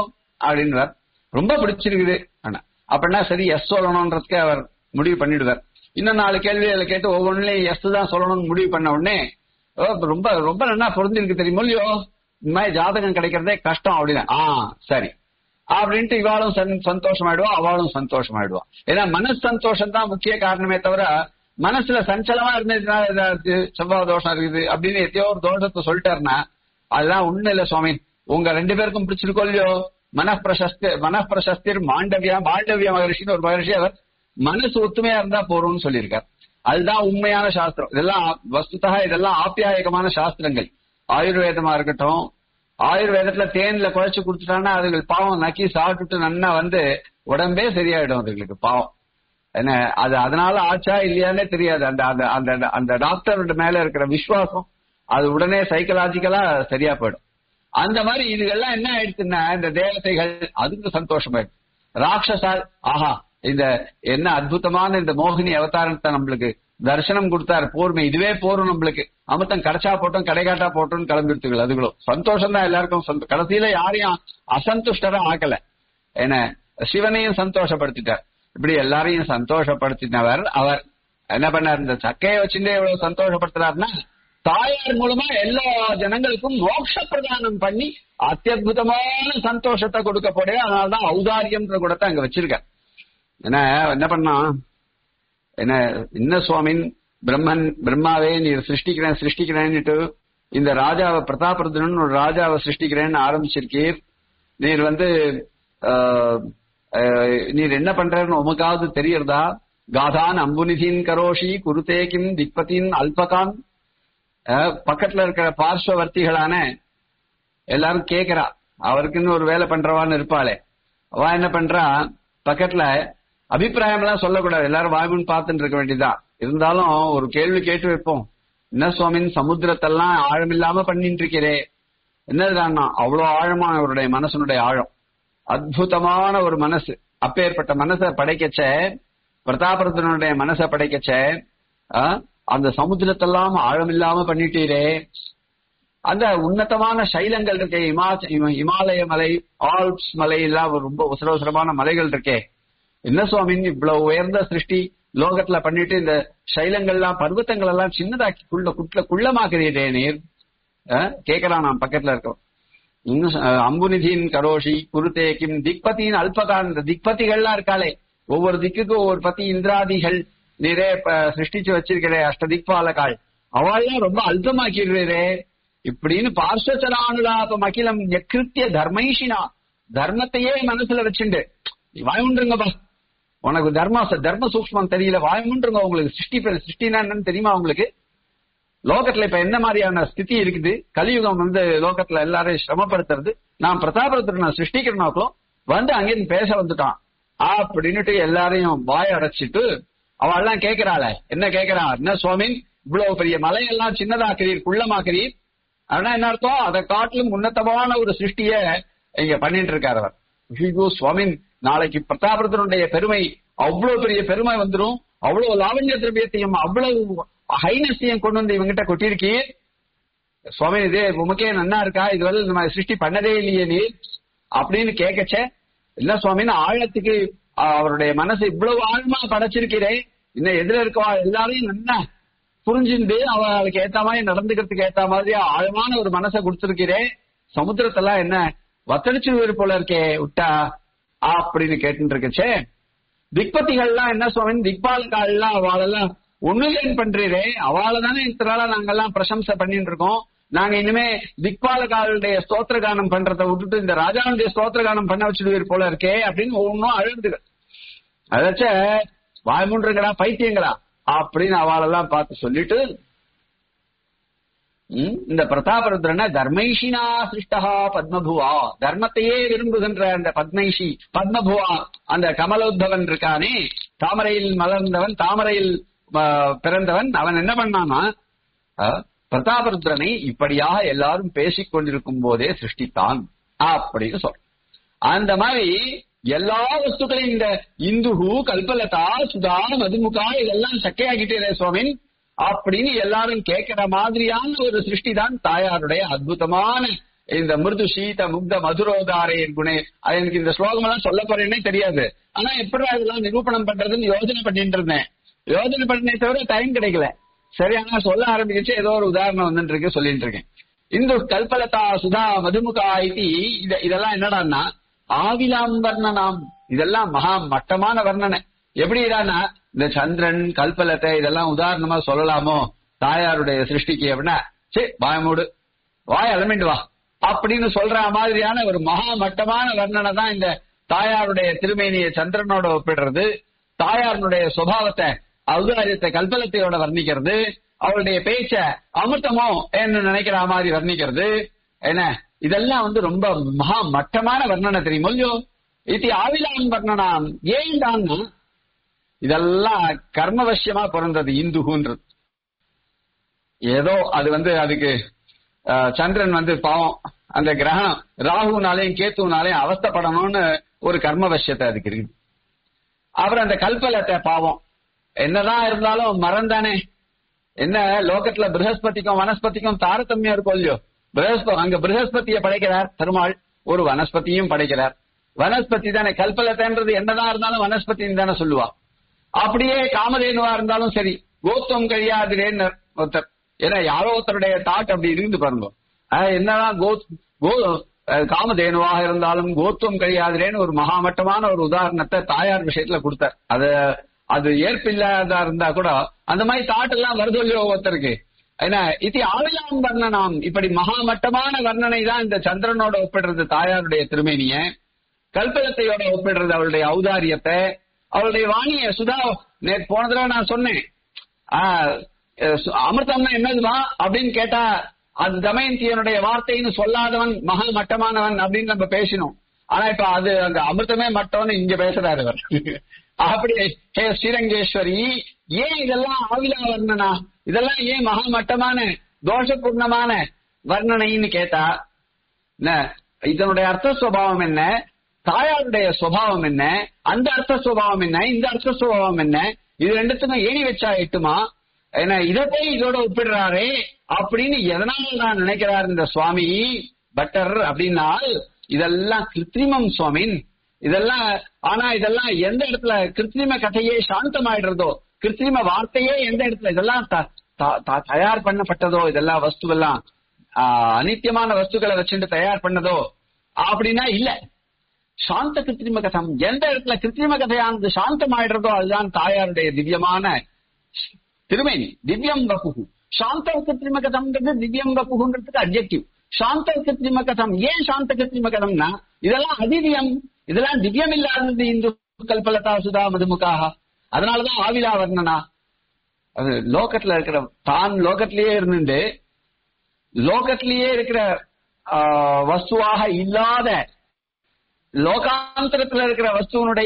அப்படின்றார் ரொம்ப பிடிச்சிருக்குது ஆனா அப்படின்னா சரி எஸ் சொல்லணும்ன்றதுக்கு அவர் முடிவு பண்ணிடுவார் இன்னும் நாலு கேள்விகளை கேட்டு ஒவ்வொன்றுலயும் எஸ் தான் சொல்லணும்னு முடிவு பண்ண உடனே ஓ, ரொம்ப ரொம்ப நல்லா பொருந்திருக்கு தெரியுமோ இல்லையோ இந்த மாதிரி ஜாதகம் கிடைக்கிறதே கஷ்டம் அப்படின்னா ஆ சரி அப்படின்ட்டு இவாளும் சந்- சந்தோஷமாயிடுவா அவளும் சந்தோஷமாயிடுவா ஏன்னா மனசு சந்தோஷம் தான் முக்கிய காரணமே தவிர மனசுல சஞ்சலமா இருந்ததுனால ஏதாவது செவ்வாய் தோஷம் இருக்குது அப்படின்னு எத்தையோ ஒரு தோஷத்தை சொல்லிட்டாருன்னா அதெல்லாம் ஒண்ணு இல்ல சுவாமி உங்க ரெண்டு பேருக்கும் பிடிச்சிருக்கோ இல்லையோ மனப்பிரசஸ்தி மனப்பிரசஸ்திர் மாண்டவியா மாண்டவிய மகரிஷின்னு ஒரு மகரிஷி அவர் மனசு ஒத்துமையா இருந்தா போறோம்னு சொல்லியிருக்கார் அதுதான் உண்மையான சாஸ்திரம் இதெல்லாம் வஸ்துதா இதெல்லாம் ஆப்பியாயகமான சாஸ்திரங்கள் ஆயுர்வேதமா இருக்கட்டும் ஆயுர்வேதத்துல தேன்ல குழைச்சு கொடுத்துட்டாங்கன்னா அதுகள் பாவம் நக்கி சாப்பிட்டுட்டு நன்னா வந்து உடம்பே சரியாயிடும் அதுங்களுக்கு பாவம் என்ன அது அதனால ஆச்சா இல்லையானே தெரியாது அந்த அந்த அந்த அந்த டாக்டரோட மேல இருக்கிற விசுவாசம் அது உடனே சைக்கலாஜிக்கலா சரியா போயிடும் அந்த மாதிரி இதுகெல்லாம் என்ன ஆயிடுச்சுன்னா இந்த தேவதைகள் அதுக்கு சந்தோஷமாயிடும் ராட்சசால் ஆஹா இந்த என்ன அற்புதமான இந்த மோகினி அவதாரத்தை நம்மளுக்கு தரிசனம் கொடுத்தாரு போர்மை இதுவே போரும் நம்மளுக்கு அமிர்தம் கிடைச்சா போட்டோம் கிடைக்காட்டா போட்டோம்னு கிளம்பிடுத்துகள் அதுகளும் சந்தோஷம் தான் எல்லாருக்கும் சந்தோ- கடைசியில யாரையும் அசந்துஷ்டரா ஆக்கல என்ன சிவனையும் சந்தோஷப்படுத்திட்டார் இப்படி எல்லாரையும் சந்தோஷப்படுத்தினவர் அவர் என்ன பண்ணார் இந்த சக்கையை வச்சுட்டே எவ்வளவு சந்தோஷப்படுத்துறாருன்னா தாயார் மூலமா எல்லா ஜனங்களுக்கும் மோட்ச பிரதானம் பண்ணி அத்தியுதமான சந்தோஷத்தை கொடுக்க போறே அதனாலதான் ஔதாரியம்ன்ற குணத்தை அங்க வச்சிருக்கார் என்ன என்ன பண்ணா என்ன என்ன சுவாமின் பிரம்மன் பிரம்மாவே நீர் சிருஷ்டிக்கிறேன் சிருஷ்டிக்கிறேன்னுட்டு இந்த ராஜாவை பிரதாபருத்ரன் ஒரு ராஜாவை சிருஷ்டிக்கிறேன்னு ஆரம்பிச்சிருக்கீர் நீர் வந்து ஆஹ், ஆஹ், நீர் என்ன பண்றன்னு உமக்காவது தெரியறதா காதான் அம்புனிதின் கரோஷி குருதே கிம் திக்பதின் அல்பகான் ஆஹ், பக்கத்துல இருக்கிற பார்ஸ்வவர்த்திகளான எல்லாரும் கேக்குறா அவருக்குன்னு ஒரு வேலை பண்றவான்னு இருப்பாளே அவ என்ன பண்றா பக்கத்துல அபிப்பிராயம் எல்லாம் சொல்லக்கூடாது எல்லாரும் வாய்மன் பார்த்துட்டு இருக்க வேண்டியதுதான் இருந்தாலும் ஒரு கேள்வி கேட்டு வைப்போம் என்ன சுவாமின் சமுத்திரத்தெல்லாம் ஆழமில்லாம பண்ணிட்டு இருக்கிறே என்னதுடான்னா அவ்வளவு ஆழமா அவருடைய மனசனுடைய ஆழம் அற்புதமான ஒரு மனசு அப்பேற்பட்ட மனசை படைக்கச்ச பிரதாபரத்தனுடைய மனசை படைக்கச்ச ஆ, அந்த சமுத்திரத்தெல்லாம் ஆழமில்லாம பண்ணிட்டீரே அந்த உன்னதமான சைலங்கள் இருக்கே இமா இம- இமாலய மலை ஆல்ப்ஸ் மலை எல்லாம் ரொம்ப உசர உசரமான மலைகள் இருக்கே என்ன சுவாமின் இவ்வளவு உயர்ந்த சிருஷ்டி லோகத்துல பண்ணிட்டு இந்த சைலங்கள்லாம் பர்வத்தங்கள் எல்லாம் சின்னதாக்கி குள்ள குட்ல குள்ளமாக்குறீரே நீர் அஹ், கேக்குறான் நான் பக்கத்துல இருக்கோம் இன்னும் ச- அஹ், அம்புநிதியின் கரோஷி குருதே கிம் திக்பதியின் அல்பகான் இந்த திக்பதிகள்லாம் இருக்காளே ஒவ்வொரு திக்குக்கும் ஒவ்வொரு பத்தி இந்திராதிகள் நீரே ப- சிருஷ்டிச்சு வச்சிருக்கிறே அஷ்ட திக்பாலகாள் அவள்லாம் ரொம்ப அல்பமாக்கிறீரே இப்படின்னு பார்ஸ்வச்சலானுலாபம் அகிலம் எக்கிருத்திய தர்மைஷினா தர்மத்தையே மனசுல வச்சுண்டு வாயுண்டுங்கப்பா உனக்கு தர்ம தர்ம சூக்ஷ்மம் தெரியல வாயுண்டுங்க உங்களுக்கு சிருஷ்டி பெ- சிருஷ்டினா என்னன்னு தெரியுமா உங்களுக்கு லோகத்துல இப்ப என்ன மாதிரியான ஸ்திதி இருக்குது கலியுகம் வந்து லோகத்துல எல்லாரையும் சிரமப்படுத்துறது நான் பிரதாபரத்தை நான் சிருஷ்டிக்கிறனாக்கும் வந்து அங்கிருந்து பேச வந்துட்டான் அப்படின்னுட்டு எல்லாரையும் வாய அடைச்சிட்டு அவள் எல்லாம் கேக்குறாளே என்ன கேக்குறா என்ன சுவாமின் இவ்வளவு பெரிய மலையெல்லாம் சின்னதாக்குறீர் குள்ளமாக்குறீர் ஆனா என்ன அர்த்தம் அதை காட்டிலும் உன்னதமான ஒரு சிருஷ்டிய இங்க பண்ணிட்டு இருக்காரு அவர் ஐயோ சுவாமின் நாளைக்கு பிரதாபரத்தனுடைய பெருமை அவ்வளவு பெரிய பெருமை வந்துரும் அவ்வளவு லாவண்ய திரவியத்தையும் அவ்வளவு ஹைனஸையும் கொண்டு வந்து இவங்கிட்ட கொட்டிருக்கீர் சுவாமி இது உமக்கே நன்னா இருக்கா இது வந்து நம்ம சிருஷ்டி பண்ணதே இல்லையே நீ அப்படின்னு கேட்கச்சே இல்ல சுவாமின்னு ஆழத்துக்கு அஹ், அவருடைய மனசு இவ்வளவு ஆழமா படைச்சிருக்கிறே இன்னும் எதிர இருக்கவா எல்லாரையும் நன்னா புரிஞ்சுண்டு அவளுக்கு ஏத்த மாதிரி நடந்துக்கிறதுக்கு ஏத்த மாதிரி ஆழமான ஒரு மனசை கொடுத்திருக்கிறே சமுத்திரத்தெல்லாம் என்ன வத்தடிச்சு போல இருக்கே விட்டா அப்படின்னு கேட்டுட்டு இருக்கச்சே திக்பதிகள்லாம் என்ன சுவாமி திக்பால்கால்லாம் அவளெல்லாம் ஒண்ணுலேன் பண்றீரே அவளை தானே இத்தனால நாங்கெல்லாம் பிரசம்சை பண்ணிட்டு இருக்கோம் நாங்க இனிமே திக்பாலகாலுடைய ஸ்தோத்திர கானம் பண்றதை விட்டுட்டு இந்த ராஜாவுடைய ஸ்தோத்திர கானம் பண்ண வச்சுடுவீர் போல இருக்கே அப்படின்னு ஒவ்வொன்றும் அழுதுகள் அதாச்ச வாய்மூன்றுங்களா பைத்தியங்களா அப்படின்னு அவளெல்லாம் பார்த்து சொல்லிட்டு ம், இந்த பிரதாபருத்ரன தர்மைஷினா சிருஷ்டா பத்மபுவா தர்மத்தையே விரும்புகின்ற அந்த பத்மைஷி பத்மபுவா அந்த கமலோத்தவன் இருக்கானே தாமரையில் மலர்ந்தவன் தாமரையில் ஆ, பிறந்தவன் அவன் என்ன பண்ணானா ஆ, பிரதாபருத்ரனை இப்படியாக எல்லாரும் பேசிக் கொண்டிருக்கும் போதே சிருஷ்டித்தான் அப்படின்னு சொல் அந்த மாதிரி எல்லா வஸ்துக்களையும் இந்த இந்துகு கல்பலதா சுதா மதுமுகா இதெல்லாம் சக்கையாகிட்டே சுவாமின் அப்படின்னு எல்லாரும் கேட்கிற மாதிரியான ஒரு சிருஷ்டி தான் தாயாருடைய அற்புதமான இந்த மிருது சீத முக்த மதுரோதாரையர் குணே அது எனக்கு இந்த ஸ்லோகம் எல்லாம் சொல்ல போறேன்னே தெரியாது ஆனா எப்படி அதெல்லாம் நிரூபணம் பண்றதுன்னு யோசனை பண்ணிட்டு இருந்தேன் யோசனை பண்ணே தவிர டைம் கிடைக்கல சரி ஆனா சொல்ல ஆரம்பிச்சு ஏதோ ஒரு உதாரணம் வந்துட்டு இருக்கு சொல்லிட்டு இருக்கேன் இந்து கல்பலதா சுதா மதுமுகா இது இத இதெல்லாம் என்னடான்னா ஆவிலாம் வர்ணனாம் இதெல்லாம் மகா மட்டமான வர்ணனை எப்படிடான்னா இந்த சந்திரன் கல்பலத்தை இதெல்லாம் உதாரணமா சொல்லலாமோ தாயாருடைய சிருஷ்டிக்கு அப்படின்னா சே வாயமூடு வாய் அலமிண்டு வா அப்படின்னு சொல்ற மாதிரியான ஒரு மகா மட்டமான வர்ணனை தான் இந்த தாயாருடைய திருமேனியை சந்திரனோட ஒப்பிடுறது தாயாருடைய சுபாவத்தை ஔதாரியத்தை கல்பலத்தையோட வர்ணிக்கிறது அவளுடைய பேச்ச அமிர்தமோ என்று நினைக்கிற மாதிரி வர்ணிக்கிறது என்ன இதெல்லாம் வந்து ரொம்ப மகா மட்டமான வர்ணனை தெரியுமோ இல்லையோ இது ஆவிலான் வர்ணனாம் ஏன் தான் இதெல்லாம் கர்மவசியமா பிறந்தது இந்துகுன்றது ஏதோ அது வந்து அதுக்கு அஹ், சந்திரன் வந்து பாவம் அந்த கிரகணம் ராகுனாலையும் கேத்துனாலையும் அவஸ்தைப்படணும்னு ஒரு கர்மவசியத்தை அதுக்கு இருக்கு அப்புறம் அந்த கல்பலத்தை பாவம் என்னதான் இருந்தாலும் மரம் தானே என்ன லோகத்துல பிரகஸ்பதிக்கும் வனஸ்பதிக்கும் தாரதமியம் இருக்கும் இல்லையோ பிரகஸ்ப அங்க பிரகஸ்பதியை படைக்கிறார் பெருமாள் ஒரு வனஸ்பதியும் படைக்கிறார் வனஸ்பதி தானே கல்பலத்தைன்றது என்னதான் இருந்தாலும் வனஸ்பதின்னு தானே சொல்லுவா அப்படியே காமதேனுவா இருந்தாலும் சரி கோத்துவம் கழியாதிரேன்னு ஒருத்தர் ஏன்னா யாரோ ஒருத்தருடைய தாட் அப்படி இருந்து பாருங்க ஆஹ் என்னதான் கோ கோ அஹ் காமதேனுவாக இருந்தாலும் கோத்துவம் கழியாதிரேன்னு ஒரு மகாமட்டமான ஒரு உதாரணத்தை தாயார் விஷயத்துல கொடுத்தார் அத அது ஏற்பில்லாததா இருந்தா கூட அந்த மாதிரி தாட் எல்லாம் வருது இல்லையோ ஒருத்தருக்கு என்ன இது ஆவிலாம் வர்ணனாம் இப்படி மகாமட்டமான வர்ணனை தான் இந்த சந்திரனோட ஒப்பிடுறது தாயாருடைய திருமேனிய கல்பலத்தையோட ஒப்பிடுறது அவளுடைய ஔதாரியத்தை அவளுடைய வாணிய சுதா நேற்று போன தடவை நான் சொன்னேன் ஆஹ், அஹ், சு- அமிர்தம்னா என்னதுமா அப்படின்னு கேட்டா அது தமயந்தியனுடைய வார்த்தைன்னு சொல்லாதவன் மகா மட்டமானவன் அப்படின்னு நம்ம பேசினோம் ஆனா இப்ப அது அந்த அமிர்தமே மட்டம்னு இங்க பேசுறாரு அவர் அப்படி ஹே ஸ்ரீரங்கேஸ்வரி ஏன் இதெல்லாம் ஆவிலா வர்ணனா இதெல்லாம் ஏன் மகா மட்டமான தோஷபூர்ணமான வர்ணனைன்னு கேட்டா என்ன இதனுடைய அர்த்த சுவாவம் என்ன தாயாருடைய சுவாவம் என்ன அந்த அர்த்த சுவாவம் என்ன இந்த அர்த்த சுவாவம் என்ன இது ரெண்டுத்துக்கும் ஏணி வச்சா எட்டுமா ஏன்னா இதை போய் இதோட ஒப்பிடுறாரே அப்படின்னு எதனால நான் நினைக்கிறார் இந்த சுவாமி பட்டர் அப்படின்னால் இதெல்லாம் கிருத்திரிமம் சுவாமின் இதெல்லாம் ஆனா இதெல்லாம் எந்த இடத்துல கிருத்திரிம கதையே சாந்தமாயிடுறதோ கிருத்திரிம வார்த்தையே எந்த இடத்துல இதெல்லாம் த- த- த- தயார் பண்ணப்பட்டதோ இதெல்லாம் வஸ்துவெல்லாம் ஆஹ், அனித்தியமான வஸ்துக்களை வச்சுட்டு தயார் பண்ணதோ அப்படின்னா இல்ல சாந்த கிருத்திரிம கதம் எந்த இடத்துல கிருத்திரிம கதையானது சாந்தமாயிடுறதோ அதுதான் தாயாருடைய திவ்யமான திருமேனி திவ்யம் வப்புகு சாந்த கிருத்திரிம கதம்ன்றது திவ்யம் வப்புகுன்றதுக்கு அப்ஜெக்டிவ் சாந்த கிருத்திரிம கதம் ஏன் சாந்த கிருத்திரிம கதம்னா இதெல்லாம் அதிவ்யம் இதெல்லாம் திவ்யம் இல்லாதது இந்து கல்பலதா சுதா மதுமுகாக அதனாலதான் ஆவிலா வர்ணனா அது லோகத்துல இருக்கிற தான் லோகத்திலேயே இருந்துட்டு லோகத்திலேயே இருக்கிற ஆஹ், வஸ்துவாக இல்லாத லோகாந்தரத்துல இருக்கிற வஸ்துவனுடைய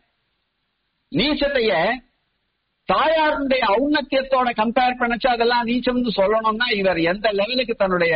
நீச்சத்தைய தாயாருடைய ஔன்னத்தியத்தோட கம்பேர் பண்ணச்சு அதெல்லாம் நீச்சம்னு சொல்லணும்னா இவர் எந்த லெவலுக்கு தன்னுடைய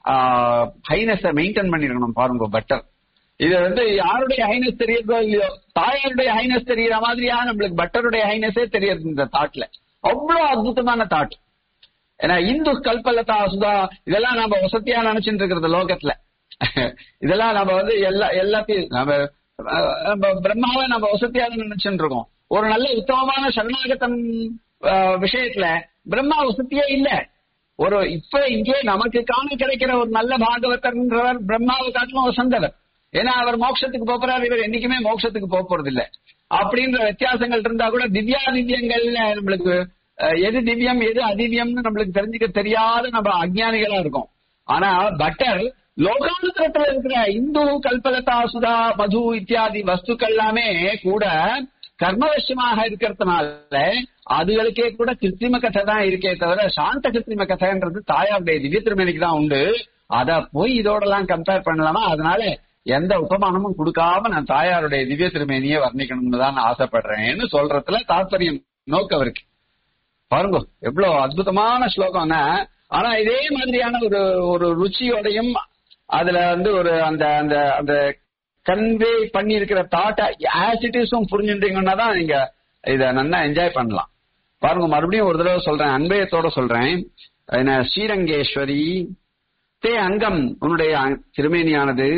ஹைனஸ மெயின்டைன் பண்ணிருக்கணும் பாருங்க பெட்டர் இது வந்து யாருடைய ஹைனஸ் தெரியுதோ இல்லையோ தாயாருடைய ஹைனஸ் தெரியற மாதிரியா நம்மளுக்கு பட்டருடைய ஹைனஸே தெரியுது இந்த தாட்ல அவ்வளவு அற்புதமான தாட் ஏன்னா இந்து கல்பலதா சுதா இதெல்லாம் நம்ம வசதியா நினைச்சிட்டு இருக்கிறது லோகத்துல இதெல்லாம் நம்ம வந்து எல்லா எல்லாத்தையும் நம்ம அஹ், நம்ம பிரம்மாவை நம்ம வசதியா நினைச்சுட்டு இருக்கோம் ஒரு நல்ல உத்தமமான சரணாகதம் அஹ், விஷயத்துல பிரம்மா வசதியே இல்ல ஒரு இப்ப இங்கே நமக்கு காண கிடைக்கிற ஒரு நல்ல பாகவதர்ன்றவர் பிரம்மாவை காட்டிலும் வசந்தவர் ஏன்னா அவர் மோட்சத்துக்கு போறாரு இவர் என்னைக்குமே மோட்சத்துக்கு போக போறது இல்ல அப்படின்ற வித்தியாசங்கள் இருந்தா கூட திவ்யா திவ்யங்கள்ல நம்மளுக்கு அஹ், எது திவ்யம் எது அதிவ்யம்னு நம்மளுக்கு தெரிஞ்சுக்க தெரியாத நம்ம அஜ்ஞானிகளா இருக்கோம் ஆனா பட்டர் லோகாந்தரத்துல இருக்கிற இந்து கல்பலதா சுதா மது இத்தியாதி வஸ்துக்கள் எல்லாமே கூட கர்மவசியமாக இருக்கிறதுனால அதுகளுக்கே கூட கிருத்திம கதை தான் இருக்கே தவிர சாந்த கிருத்திம கதைன்றது தாயாருடைய திவ்ய திருமணிக்கு தான் உண்டு அத போய் இதோட எல்லாம் கம்பேர் பண்ணலாமா அதனால எந்த உபமானமும் கொடுக்காம நான் தாயாருடைய திவ்ய திருமேனியை வர்ணிக்கணும்னு தான் நான் ஆசைப்படுறேன்னு சொல்றதுல தாற்பயம் நோக்கம் இருக்கு பாருங்க எவ்வளவு அற்புதமான ஸ்லோகம்னா ஆனா இதே மாதிரியான ஒரு ஒரு ருச்சியோடையும் அதுல வந்து ஒரு அந்த அந்த அந்த கன்வே பண்ணி இருக்கிற தாட்டை ஆஸ் இட் இஸும் புரிஞ்சுட்டீங்கன்னா தான் நீங்க இத நல்லா என்ஜாய் பண்ணலாம் பாருங்க மறுபடியும் ஒரு தடவை சொல்றேன் அன்பயத்தோட சொல்றேன் என்ன ஸ்ரீரங்கேஸ்வரி தே அங்கம் உன்னுடைய அ- திருமேனியானது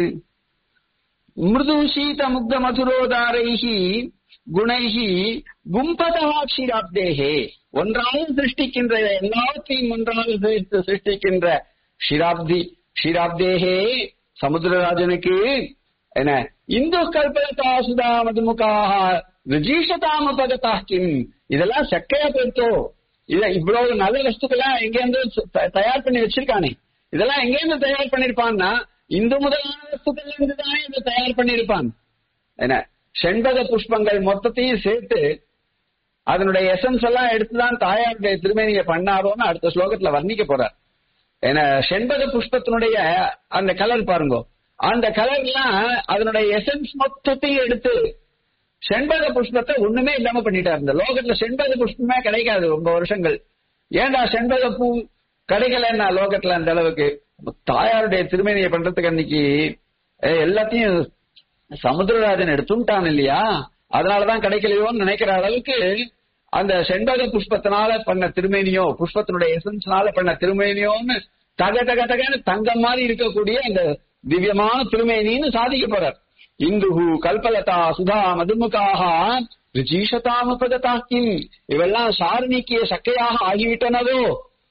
மிருது சீத முக்த மதுரோதாரைஹி குணைஹி கும்பதா க்ஷீராப்தேகே ஒன்றாக சிருஷ்டிக்கின்ற எல்லாத்தையும் ஒன்றாக சேர்த்து சிருஷ்டிக்கின்ற க்ஷீராப்தி க்ஷீராப்தேகே சமுத்திரராஜனுக்கு என்ன இந்து கல்பலதா சுதா மதுமுகாக ரிஜீஷதாம பகதா கிம் இதெல்லாம் சக்கையா போயிட்டோ இத இவ்வளவு நல்ல வஸ்துக்கெல்லாம் எங்கேருந்து த- தயார் பண்ணி வச்சிருக்கானே இதெல்லாம் எங்கேருந்து தயார் பண்ணிருப்பான்னா இந்து முதலான வஸ்துக்கள்ல இருந்து தானே இதை தயார் பண்ணிருப்பான் என்ன செண்பக புஷ்பங்கள் மொத்தத்தையும் சேர்த்து அதனுடைய எசன்ஸ் எல்லாம் எடுத்துதான் தாயாருடைய திருமேனியை பண்ணாரோன்னு அடுத்த ஸ்லோகத்துல வர்ணிக்க போறார் ஏன்னா செண்பக புஷ்பத்தினுடைய அந்த கலர் பாருங்க அந்த கலர்லாம் அதனுடைய எசன்ஸ் மொத்தத்தையும் எடுத்து செண்பக புஷ்பத்தை ஒண்ணுமே இல்லாம பண்ணிட்டார் இந்த லோகத்துல செண்பக புஷ்பமே கிடைக்காது ரொம்ப வருஷங்கள் ஏன்டா செண்பக பூ கிடைக்கலன்னா லோகத்துல அந்த அளவுக்கு தாயாருடைய திருமேனியை பண்றதுக்கு அன்னைக்கு அஹ், எல்லாத்தையும் சமுத்திரராஜன் எடுத்துட்டான் இல்லையா அதனாலதான் கிடைக்கலையோன்னு நினைக்கிற அளவுக்கு அந்த செண்பக புஷ்பத்தினால பண்ண திருமேனியோ புஷ்பத்தினுடைய எசன்ஸ்னால பண்ண திருமேனியோன்னு தக தக தகன்னு தங்கம் மாதிரி இருக்கக்கூடிய அந்த திவ்யமான திருமேனின்னு சாதிக்க போறார் இந்துஹு கல்பலதா சுதா மதுமுகாக ரிஜீஷதாமபகதா கிம் இவெல்லாம் சாரணிக்கிய சக்கையாக ஆகிவிட்டனதோ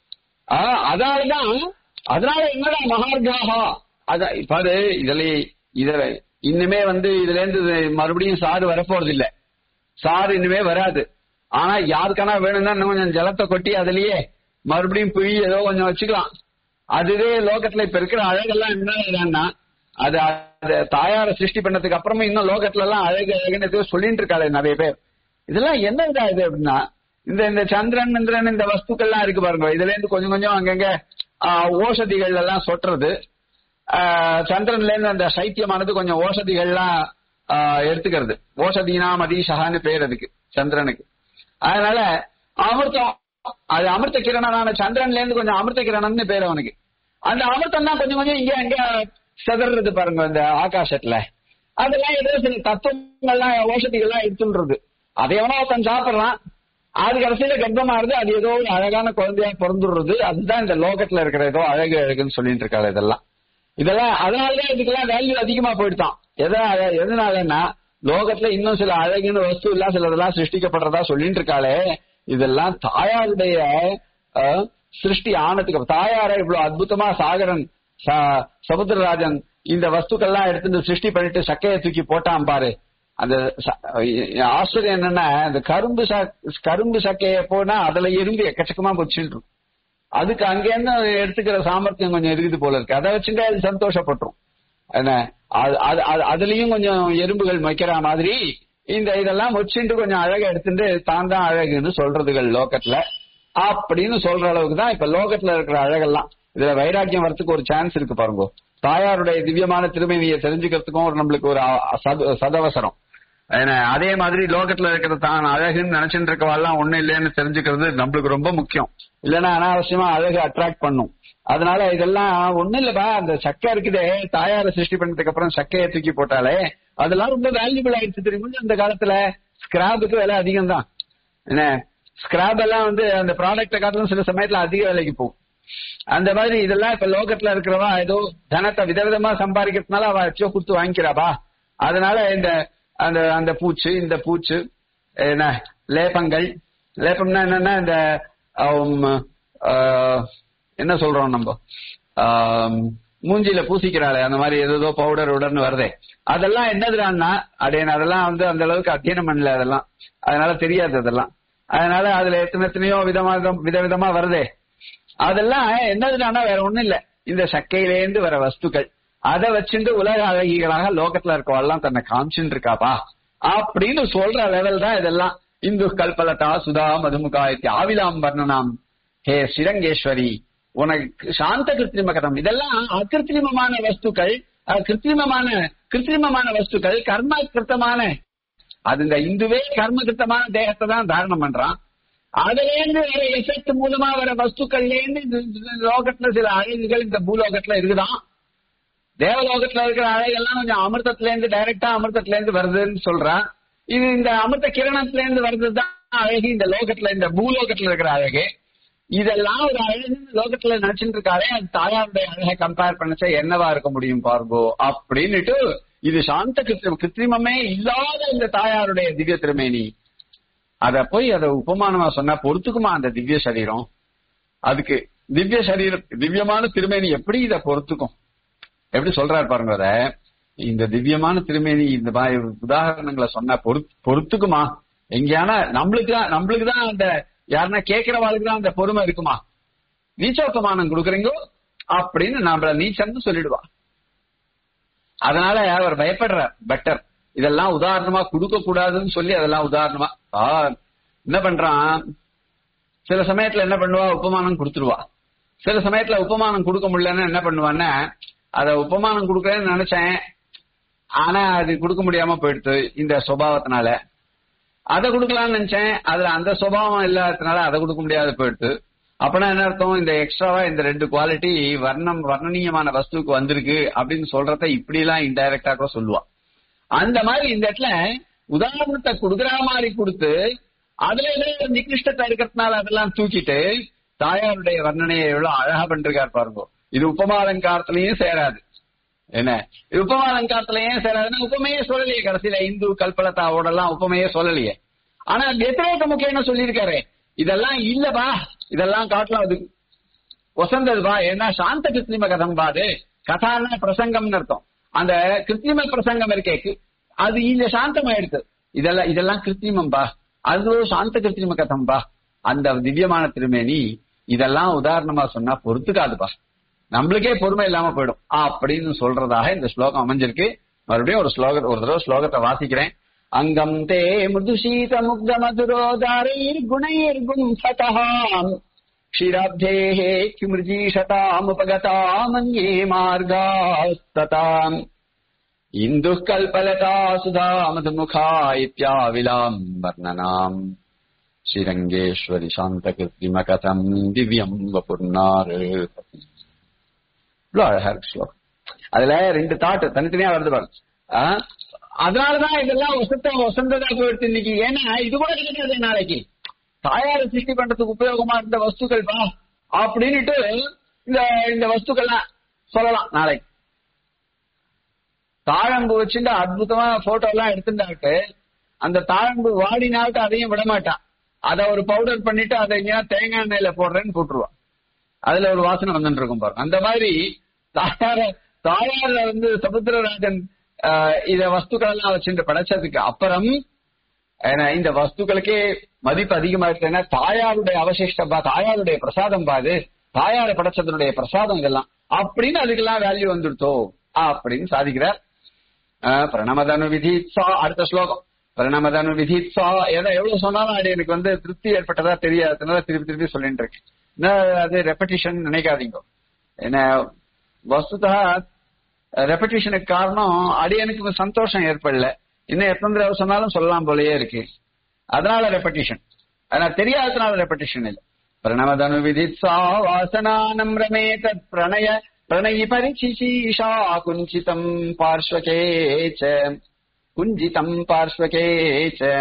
ஆ, அதனாலதான் அதனால என்னடா மகார்காகா அத பாரு இதுல இதுல இன்னுமே வந்து இதுல இருந்து மறுபடியும் சாறு வரப்போறது இல்ல சாறு இனிமே வராது ஆனா யாருக்கானா வேணும்னா இன்னும் கொஞ்சம் ஜலத்தை கொட்டி அதுலயே மறுபடியும் புய் ஏதோ கொஞ்சம் வச்சுக்கலாம் அதுவே லோகத்துல இப்ப இருக்கிற அழகெல்லாம் என்னன்னா அது அது தாயார சிருஷ்டி பண்ணதுக்கு அப்புறமா இன்னும் லோகத்துல எல்லாம் அழகு அழகுன்னு ஏதோ சொல்லிட்டு இருக்காளே நிறைய பேர் இதெல்லாம் என்ன இதா இது அப்படின்னா இந்த இந்த சந்திரன் இந்திரன் இந்த வஸ்துக்கள்லாம் இருக்கு பாருங்க இதுல இருந்து கொஞ்சம் கொஞ்சம் அங்கங்க ஆ, ஓஷதிகள் எல்லாம் சொட்டுறது ஆ, சந்திரன்ல இருந்து அந்த சைத்தியமானது கொஞ்சம் ஓஷதிகள்லாம் ஆ, எடுத்துக்கிறது ஓஷதினா மதீஷகான்னு பேர் அதுக்கு சந்திரனுக்கு அதனால அமிர்தம் அது அமிர்த கிரணனான சந்திரன்ல இருந்து கொஞ்சம் அமிர்த கிரணம்னு பேர் அவனுக்கு அந்த அமிர்தம் தான் கொஞ்சம் கொஞ்சம் இங்க அங்க செதறது பாருங்க இந்த ஆகாசத்துல அதெல்லாம் ஏதோ சில தத்துவங்கள்லாம் ஓஷதிகள்லாம் எடுத்துன்றது அதை எவனோ ஒருத்தன் சாப்பிடுறான் அது கடைசியில கர்ப்பமாறுது அது ஏதோ ஒரு அழகான குழந்தையா பிறந்துடுறது அதுதான் இந்த லோகத்துல இருக்கிற ஏதோ அழகு அழகுன்னு சொல்லிட்டு இருக்காரு இதெல்லாம் இதெல்லாம் அதனாலதான் இதுக்கெல்லாம் வேல்யூ அதிகமா போயிட்டான் எதனால எதனாலன்னா லோகத்துல இன்னும் சில அழகுன்னு வஸ்து எல்லாம் சிலதெல்லாம் சிருஷ்டிக்கப்படுறதா சொல்லிட்டு இருக்காளே இதெல்லாம் தாயாருடைய அஹ், சிருஷ்டி ஆனதுக்கு அப்புறம் தாயார இவ்வளவு அற்புதமா சாகரன் ச- சமுத்திரராஜன் இந்த வஸ்துக்கள்லாம் எடுத்து சிருஷ்டி பண்ணிட்டு சக்கையை தூக்கி போட்டான் பாரு அந்த ச- ஆச்சரியம் என்னன்னா இந்த கரும்பு ச- கரும்பு சக்கைய போனா அதுல எறும்பு எக்கச்சக்கமா வச்சுட்டு அதுக்கு அங்கேருந்து எடுத்துக்கிற சாமர்த்தியம் கொஞ்சம் இருக்குது போல இருக்கு அதை வச்சுட்டு அது சந்தோஷப்பட்டுரும் என்ன அது- அது- அது- அதுலயும் கொஞ்சம் எறும்புகள் வைக்கிற மாதிரி இந்த இதெல்லாம் வச்சுட்டு கொஞ்சம் அழகா எடுத்துட்டு தான் தான் அழகுன்னு சொல்றதுகள் லோகத்துல அப்படின்னு சொல்ற அளவுக்கு தான் இப்ப லோகத்துல இருக்கிற அழகெல்லாம் இதுல வைராக்கியம் வரத்துக்கு ஒரு சான்ஸ் இருக்கு பாருங்க தாயாருடைய திவ்யமான திருமணியை தெரிஞ்சுக்கிறதுக்கும் ஒரு நம்மளுக்கு ஒரு அ- சத- சதவசரம் ஏன்னா, அதே மாதிரி லோகத்துல இருக்கிற தான் அழகுன்னு நினைச்சிட்டு இருக்கவாள்லாம் ஒண்ணு இல்லைன்னு தெரிஞ்சுக்கிறது நம்மளுக்கு ரொம்ப முக்கியம் இல்லைன்னா அனாவசியமா அழகு அட்ராக்ட் பண்ணும் அதனால இதெல்லாம் ஒண்ணு இல்லப்பா அந்த சக்கை இருக்குதே தாயார சிருஷ்டி பண்ணதுக்கு அப்புறம் சக்கையை தூக்கி போட்டாலே அதெல்லாம் ரொம்ப வேல்யூபிள் ஆயிடுச்சு தெரியுமா அந்த காலத்துல ஸ்கிராபுக்கு விலை அதிகம் தான் என்ன ஸ்கிராப் எல்லாம் வந்து அந்த ப்ராடக்ட காட்டிலும் சில சமயத்துல அதிக விலைக்கு போகும் அந்த மாதிரி இதெல்லாம் இப்ப லோகத்துல இருக்கிறவா ஏதோ தனத்தை விதவிதமா சம்பாதிக்கிறதுனால அவ எச்சோ கொடுத்து வாங்கிக்கிறாப்பா அதனால இந்த அந்த அந்த பூச்சு இந்த பூச்சு என்ன லேபங்கள் லேபம்னா என்னன்னா இந்த ஆம், ஆ, என்ன சொல்றோம் நம்ம ஆம், மூஞ்சில பூசிக்கிறாளே அந்த மாதிரி ஏதோ பவுடர் உடன்னு வருதே அதெல்லாம் என்னதுடான்னா அடே நான் அதெல்லாம் வந்து அந்த அளவுக்கு அத்தியனம் பண்ணல அதெல்லாம் அதனால தெரியாது அதெல்லாம் அதனால அதுல எத்தனை எத்தனையோ விதமா விதவிதமா வருதே அதெல்லாம் என்னதுடானா வேற ஒண்ணும் இல்ல இந்த சக்கையிலேந்து வர வஸ்துக்கள் அதை வச்சுட்டு உலக அழகிகளாக லோகத்துல இருக்கவெல்லாம் தன்னை காமிச்சுட்டு இருக்காப்பா அப்படின்னு சொல்ற லெவல் தான் இதெல்லாம் இந்து கல்பலதா சுதா மதுமுகா ஆவிலாம் வர்ணனாம் ஹே ஸ்ரீரங்கேஸ்வரி உனக்கு சாந்த கிருத்திரிம கதம் இதெல்லாம் அகிருத்திரிமமான வஸ்துக்கள் அஹ், கிருத்திரிமமான கிருத்திரிமமான வஸ்துக்கள் கர்ம கிருத்தமான அது இந்த இந்துவே கர்ம கிருத்தமான தேகத்தை தான் தாரணம் பண்றான் அதுல இருந்து வர எஃபெக்ட் மூலமா வர வஸ்துக்கள்ல இருந்து இந்த- இந்த லோகத்துல சில அழகுகள் இந்த பூலோகத்துல இருக்குதான் தேவலோகத்துல இருக்கிற அழகெல்லாம் கொஞ்சம் அமிர்தத்துல இருந்து டைரக்டா அமிர்தத்துல இருந்து வருதுன்னு சொல்றான் இது இந்த அமிர்த கிரணத்துல இருந்து வர்றதுதான் அழகு இந்த லோகத்துல இந்த பூலோகத்துல இருக்கிற அழகு இதெல்லாம் ஒரு அழகு லோகத்துல நினைச்சிட்டு இருக்காரே அது தாயாருடைய அழகை கம்பேர் பண்ணச்சா என்னவா இருக்க முடியும் பார்கோ அப்படின்னுட்டு இது சாந்த கிருத்திரம் கிருத்திரிமமே இல்லாத இந்த தாயாருடைய திவ்ய திருமேனி அத போய் அத உபமானமா சொன்னா பொறுத்துக்குமா அந்த திவ்ய சரீரம் அதுக்கு திவ்ய சரீரம் திவ்யமான திருமேனி எப்படி இத பொறுத்துக்கும் எப்படி சொல்றாரு பாருங்க அத இந்த திவ்யமான திருமேனி இந்த மாதிரி உதாரணங்களை சொன்னா பொறு பொறுத்துக்குமா எங்கேயானா நம்மளுக்கு தான் நம்மளுக்கு தான் அந்த யாருன்னா கேட்கிறவாளுக்கு தான் அந்த பொறுமை இருக்குமா நீச்சோக்கமானம் கொடுக்குறீங்கோ அப்படின்னு நம்மள நீச்சன்னு சொல்லிடுவா அதனால அவர் பயப்படுறார் பெட்டர் இதெல்லாம் உதாரணமா கொடுக்க கூடாதுன்னு சொல்லி அதெல்லாம் உதாரணமா ஆ, என்ன பண்றான் சில சமயத்துல என்ன பண்ணுவா உபமானம் கொடுத்துருவா சில சமயத்துல உபமானம் கொடுக்க முடியலன்னா என்ன பண்ணுவான்னா அத உபமானம் கொடுக்கறேன்னு நினைச்சேன் ஆனா அது கொடுக்க முடியாம போயிடுது இந்த சுபாவத்தினால அதை கொடுக்கலாம்னு நினைச்சேன் அதுல அந்த சுபாவம் இல்லாததுனால அதை கொடுக்க முடியாத போயிடுது அப்பனா என்ன அர்த்தம் இந்த எக்ஸ்ட்ராவா இந்த ரெண்டு குவாலிட்டி வர்ணம் வர்ணனீயமான வஸ்துக்கு வந்திருக்கு அப்படின்னு சொல்றத இப்படி எல்லாம் இன்டைரக்டா கூட சொல்லுவா அந்த மாதிரி இந்த இடத்துல உதாரணத்தை கொடுக்குற மாதிரி கொடுத்து அதுல ஏதோ நிகிருஷ்டத்தை இருக்கிறதுனால அதெல்லாம் தூக்கிட்டு தாயாருடைய வர்ணனையை எவ்வளவு அழகா பண்றாரு பாருங்க இது உபமாலங்காரத்திலயும் சேராது என்ன இது உபமாலங்காரத்துல ஏன் சேராதுன்னா உபமையே சொல்லலையே கடைசியில இந்து கல்பலத்தாவோட எல்லாம் உபமையே சொல்லலையே ஆனா வெத்திரேக முக்கியம் என்ன சொல்லியிருக்காரு இதெல்லாம் இல்லப்பா இதெல்லாம் காட்டலாம் அது வசந்ததுபா ஏன்னா சாந்த கிருத்திரிம கதம் பாது கதான பிரசங்கம்னு அர்த்தம் அந்த கிருத்திரிம பிரசங்கம் இருக்கே கு- அது இந்த சாந்தமாயிடுது இதெல்லாம் இதெல்லாம் கிருத்திரிமம் பா அது சாந்த கிருத்திரிம கதம் பா அந்த திவ்யமான திருமேனி இதெல்லாம் உதாரணமா சொன்னா பொறுத்துக்காதுப்பா நம்மளுக்கே பொறுமை இல்லாம போயிடும் அப்படின்னு சொல்றதாக இந்த ஸ்லோகம் அமைஞ்சிருக்கு மறுபடியும் ஒரு ஸ்லோக ஒரு தடவை ஸ்லோகத்தை வாசிக்கிறேன் அங்கம் தே மிருதுஷீத முக்த மதுரோதாரைர் குணைர் குண் சதஹாம் क्षीराब्धेः किमृजीषतामुपगतामन्ये मार्गास्तताम् इन्दुः कल्पलता सुधा मधुमुखा इत्याविलाम् वर्णनाम् श्रीरङ्गेश्वरि शान्तकृत्रिमकथम् दिव्यम् वपुर्नार இவ்வளவு அழகா இருக்கு ஸ்லோகம் அதுல ரெண்டு தாட்டு தனித்தனியா வருது பாருங்க ஆ? அதனாலதான் இதெல்லாம் வசத்த வசந்ததா போயிடுச்சு இன்னைக்கு ஏன்னா இது கூட கிடைக்காது நாளைக்கு தாயார சிருஷ்டி பண்றதுக்கு உபயோகமா இருந்த வஸ்துக்கள் பா அப்படின்னுட்டு இந்த இந்த வஸ்துக்கள்லாம் சொல்லலாம் நாளைக்கு தாழம்பு வச்சுட்டு அற்புதமா போட்டோ எல்லாம் எடுத்துட்டாட்டு அந்த தாழம்பு வாடினாட்டு அதையும் விட மாட்டான் அதை ஒரு பவுடர் பண்ணிட்டு அதை எங்கேயா தேங்காய் எண்ணெயில போடுறேன்னு போட்டுருவான் அதுல ஒரு வாசனை வந்துட்டு இருக்கும் பாருங்க அந்த மாதிரி தாயார தாயார வந்து சமுத்திரராஜன் ஆஹ், இத வஸ்துக்கள் எல்லாம் வச்சுட்டு படைச்சதுக்கு அப்புறம் ஏன்னா இந்த வஸ்துக்களுக்கே மதிப்பு அதிகமா இருக்குன்னா தாயாருடைய அவசிஷ்டம் பா தாயாருடைய பிரசாதம் பாது தாயாரை படைச்சதனுடைய பிரசாதம் இதெல்லாம் அப்படின்னு அதுக்கெல்லாம் வேல்யூ வந்துடுத்தோ அப்படின்னு சாதிக்கிறார் ஆஹ், பிரணமதனு விதித்சா அடுத்த ஸ்லோகம் பிரணமதனு விதித்சா ஏதோ எவ்வளவு சொன்னாலும் அது எனக்கு வந்து திருப்தி ஏற்பட்டதா தெரியாததுனால திருப்பி திருப்பி சொல்லிட்டு இருக்கேன் என்ன அது ரெப்படிஷன் நினைக்காதீங்க என்ன வஸ்துதா ரெப்படிஷனுக்கு காரணம் அடியனுக்கு சந்தோஷம் ஏற்படல இன்னும் எத்தனை தடவை சொன்னாலும் சொல்லலாம் போலயே இருக்கு அதனால ரெப்படிஷன் ஆனா தெரியாததுனால ரெப்படிஷன் இல்ல பிரணவதனு விதித்சா வாசனானம் ரமே தத் பிரணய பிரணயி பரிசிஷீஷா குஞ்சிதம் பார்ஸ்வகே ச குஞ்சிதம் பார்ஸ்வகே ச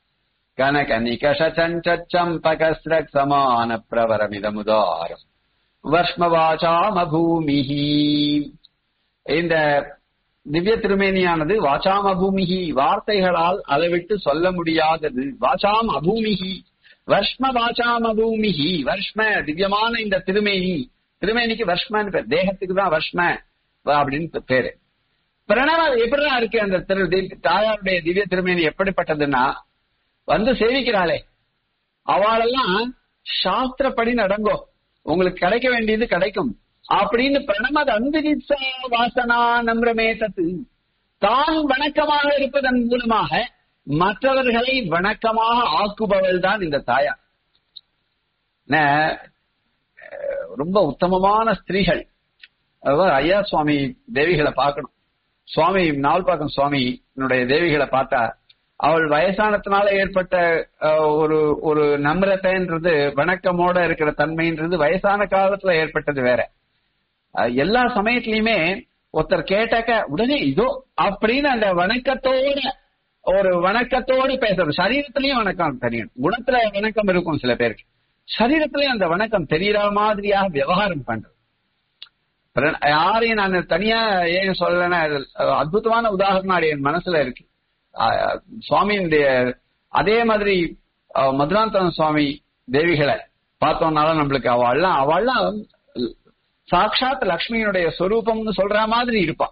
கனகனிகஷச்சம்பகஸ்ரக் சமான பிரவரமிதமுதாரம் வர்ஷ்மவாச்சாமபூமிஹி இந்த திவ்ய திருமேனியானது வாச்சாம் அபூமிகி வார்த்தைகளால் அளவிட்டு சொல்ல முடியாதது வாச்சாம் அபூமிகி வர்ஷ்ம வாச்சாம் அபூமிகி வர்ஷ்ம திவ்யமான இந்த திருமேனி திருமேனிக்கு வர்ஷ்மன்னு பேர் தேகத்துக்கு தான் வர்ஷ்ம அப்படின்னு பேரு பிரணவ எப்படிதான் இருக்கு அந்த திரு தி- தாயாருடைய திவ்ய திருமேனி எப்படிப்பட்டதுன்னா வந்து சேவிக்கிறாளே அவளெல்லாம் சாஸ்திரப்படி நடங்கோ உங்களுக்கு கிடைக்க வேண்டியது கிடைக்கும் அப்படின்னு பிரணமத அன்பிதிசா வாசனா நம்ரமே தத்து தான் வணக்கமாக இருப்பதன் மூலமாக மற்றவர்களை வணக்கமாக ஆக்குபவள் தான் இந்த தாயார் என்ன, அஹ், ரொம்ப உத்தமமான ஸ்திரீகள் அதாவது ஐயா சுவாமி தேவிகளை பார்க்கணும் சுவாமி நாவல்பாக்கம் சுவாமி என்னுடைய தேவிகளை பார்த்தா அவள் வயசானத்தினால ஏற்பட்ட அஹ், ஒரு ஒரு நம்ரத்தைன்றது வணக்கமோட இருக்கிற தன்மைன்றது வயசான காலத்துல ஏற்பட்டது வேற அஹ், எல்லா சமயத்திலயுமே ஒருத்தர் கேட்டாக்க உடனே இதோ அப்படின்னு அந்த வணக்கத்தோட ஒரு வணக்கத்தோடு பேசுறது சரீரத்திலயும் வணக்கம் தெரியும் குணத்துல வணக்கம் இருக்கும் சில பேருக்கு சரீரத்திலே அந்த வணக்கம் தெரியற மாதிரியாக விவகாரம் பண்றது பிர- யாரையும் நான் தனியா ஏன் சொல்லலைன்னா இது அற்புதமான உதாரணம் என் மனசுல இருக்கு ஆஹ் சுவாமியினுடைய அதே மாதிரி ஆஹ் மதுராந்தகம் சுவாமி தேவிகளை பார்த்தோம்னால நம்மளுக்கு அவள்லாம் அவள்லாம் சாட்சாத் லக்ஷ்மியினுடைய சொரூபம்னு சொல்ற மாதிரி இருப்பான்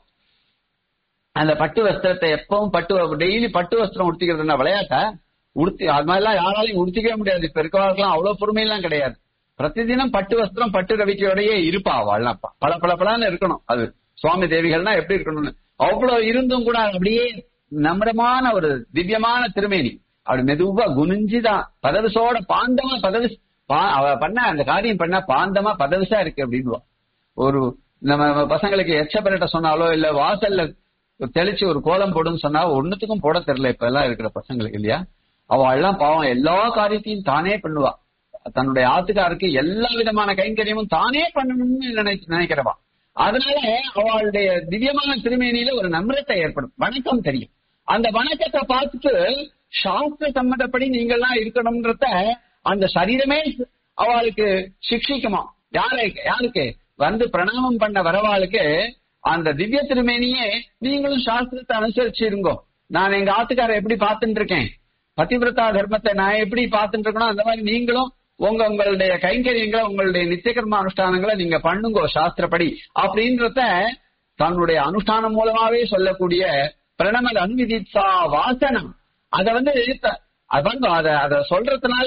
அந்த பட்டு வஸ்திரத்தை எப்பவும் பட்டு டெய்லி பட்டு வஸ்திரம் உடுத்திக்கிறதுனா விளையாட்டா உடுத்தி அது மாதிரிலாம் யாராலையும் உடுத்திக்கவே முடியாது இப்ப இருக்கவர்களுக்கெல்லாம் அவ்வளவு பொறுமையெல்லாம் கிடையாது பிரதிதினம் பட்டு வஸ்திரம் பட்டு ரவிக்கையோடயே இருப்பா அவள்லாம் பல பல பலன்னு இருக்கணும் அது சுவாமி தேவிகள்னா எப்படி இருக்கணும்னு அவ்வளவு இருந்தும் கூட அப்படியே நம்பரமான ஒரு திவ்யமான திருமேனி அப்படி மெதுவா குனிஞ்சுதான் பதவிசோட பாந்தமா பதவி பா- அவ பண்ண அந்த காரியம் பண்ணா பாந்தமா பதவிசா இருக்கு அப்படின்னுவா ஒரு நம்ம பசங்களுக்கு எச்ச பரட்ட சொன்னாலோ இல்ல வாசல்ல தெளிச்சு ஒரு கோலம் போடுன்னு சொன்னா ஒண்ணுத்துக்கும் போட தெரியல இப்ப எல்லாம் இருக்கிற பசங்களுக்கு இல்லையா அவ எல்லாம் பாவம் எல்லா காரியத்தையும் தானே பண்ணுவா தன்னுடைய ஆத்துக்காருக்கு எல்லா விதமான கைங்கரியமும் தானே பண்ணணும்னு நினை நினைக்கிறவா அதனால அவளுடைய திவ்யமான திருமேனியில ஒரு நம்ரத்தை ஏற்படும் வணக்கம் தெரியும் அந்த வணக்கத்தை பார்த்துட்டு சாஸ்திர சம்மந்தப்படி நீங்கள்லாம் இருக்கணும்ன்றத அந்த சரீரமே அவளுக்கு சிக்ஷிக்குமா யாரை யாருக்கு வந்து பிரணாமம் பண்ண வரவாளுக்கு அந்த திவ்ய திருமேனியே நீங்களும் சாஸ்திரத்தை அனுசரிச்சு இருங்கோ நான் எங்க ஆத்துக்காரை எப்படி பார்த்துட்டு இருக்கேன் பதிவிரதா தர்மத்தை நான் எப்படி பார்த்துட்டு இருக்கணும் அந்த மாதிரி நீங்களும் உங்க உங்களுடைய கைங்கரியங்களை உங்களுடைய நித்தியகர்ம அனுஷ்டானங்களை நீங்க பண்ணுங்கோ சாஸ்திரப்படி அப்படின்றத தன்னுடைய அனுஷ்டானம் மூலமாவே சொல்லக்கூடிய பிரணமத அனுவிதித்தா வாசனம் அத வந்து த- அது வந்து அத அத சொல்றதுனால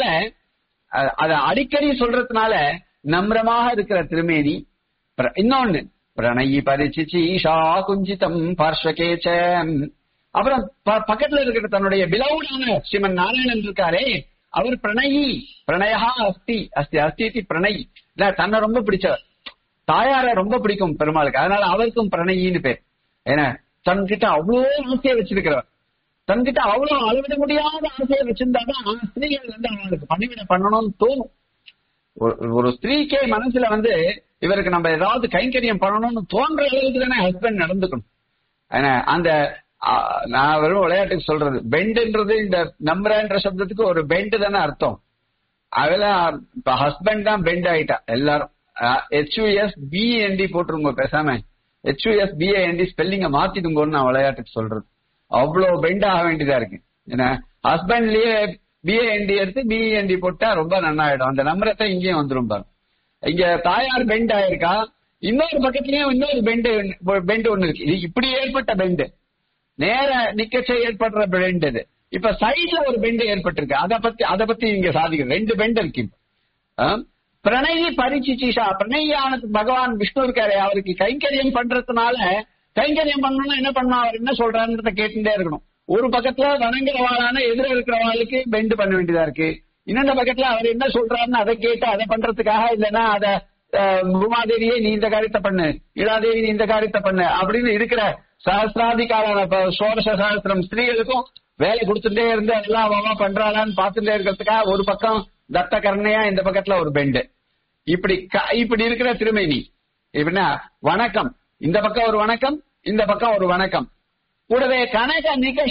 அ- அத அடிக்கடி சொல்றதுனால நம்ரமாக இருக்கிற திருமேனி பிர- இன்னொன்னு பிரணயி பரிச்சிச்சி ஈஷா குஞ்சிதம் பார்ஸ்வகேச்ச அப்புறம் ப- பக்கத்துல இருக்கிற தன்னுடைய பிலவுடான ஸ்ரீமன் நாராயணன் இருக்காரே அவர் பிரணயி பிரணயா அஸ்தி அஸ்தி அஸ்தி பிரணயி இல்ல தன்னை ரொம்ப பிடிச்சவர் தாயார ரொம்ப பிடிக்கும் பெருமாளுக்கு அதனால அவருக்கும் பிரணயின்னு பேர் ஏன்னா தன்கிட்ட அவ்வளோ ஆசையை வச்சிருக்கிறவர் தன்கிட்ட அவ்வளவு அளவிட முடியாத ஆசையை வச்சிருந்தாதான் ஸ்திரீகள் வந்து அவங்களுக்கு பணிவிட பண்ணணும்னு தோணும் ஒரு- ஒரு ஸ்திரீக்கே மனசுல வந்து இவருக்கு நம்ம ஏதாவது கைங்கரியம் பண்ணணும்னு தோன்ற அளவுக்கு தானே ஹஸ்பண்ட் நடந்துக்கணும் ஏன்னா அந்த ஆ, நான் வெறும் விளையாட்டுக்கு சொல்றது பெண்டுன்றது இந்த நம்புறன்ற சப்தத்துக்கு ஒரு பெண்டு தானே அர்த்தம் அதெல்லாம் இப்ப ஹஸ்பண்ட் தான் பெண்ட் ஆயிட்டா எல்லாரும் ஹெச்யூஎஸ் பிஎன்டி போட்டுருங்க பேசாம ஹெச்யூஎஸ் பிஏஎன்டி ஸ்பெல்லிங்க மாத்திடுங்கன்னு நான் விளையாட்டுக்கு சொல்றது அவ்வளவு பெண்ட் ஆக வேண்டியதா இருக்கு ஏன்னா ஹஸ்பண்ட்லயே பிஏஎன்டி எடுத்து பிஎன்டி போட்டா ரொம்ப நன்னாயிடும் அந்த நம்பரத்தை இங்கேயும் வந்துரும் பாருங்க இங்க தாயார் பெண்ட் ஆயிருக்கா இன்னொரு பக்கத்துலயும் இன்னொரு பெண்டு பெண்டு ஒண்ணு இருக்கு இது இப்படி ஏற்பட்ட பெண்டு நேர நிக்கச்ச ஏற்படுற பெண்ட் இது இப்ப சைடுல ஒரு பெண்டு ஏற்பட்டிருக்கு அத பத்தி அத பத்தி இங்க சாதிக்கிறேன் ரெண்டு பெண்ட் இருக்கு இப்ப. ஆ? பிரணயி பரிச்சிச்சீஷா பிரணயானது பகவான் விஷ்ணு இருக்காரு அவருக்கு கைங்கரியம் பண்றதுனால கைங்கரியம் பண்ணணும்னா என்ன பண்ணணும் அவர் என்ன சொல்றாருன்றத கேட்டுட்டே இருக்கணும் ஒரு பக்கத்துல வணங்குறவாளான எதிர இருக்கிறவாளுக்கு பெண்டு பண்ண வேண்டியதா இருக்கு இன்னொரு பக்கத்துல அவர் என்ன சொல்றாருன்னு அதை கேட்டு அதை பண்றதுக்காக இல்லைன்னா அத அஹ், உமாதேவியே நீ இந்த காரியத்தை பண்ணு இளாதேவி நீ இந்த காரியத்தை பண்ணு அப்படின்னு இருக்கிற சஹசிராதிகாரான இப்ப சோடச சஹசிரம் ஸ்திரீகளுக்கும் வேலை கொடுத்துட்டே இருந்து எல்லாம் அவ பண்றாளான்னு பார்த்துட்டே இருக்கிறதுக்காக ஒரு பக்கம் தத்த கருணையா இந்த பக்கத்துல ஒரு பெண்டு இப்படி க- இப்படி இருக்கிற திருமேனி எப்படின்னா வணக்கம் இந்த பக்கம் ஒரு வணக்கம் இந்த பக்கம் ஒரு வணக்கம் கூடவே கனக நிகஷ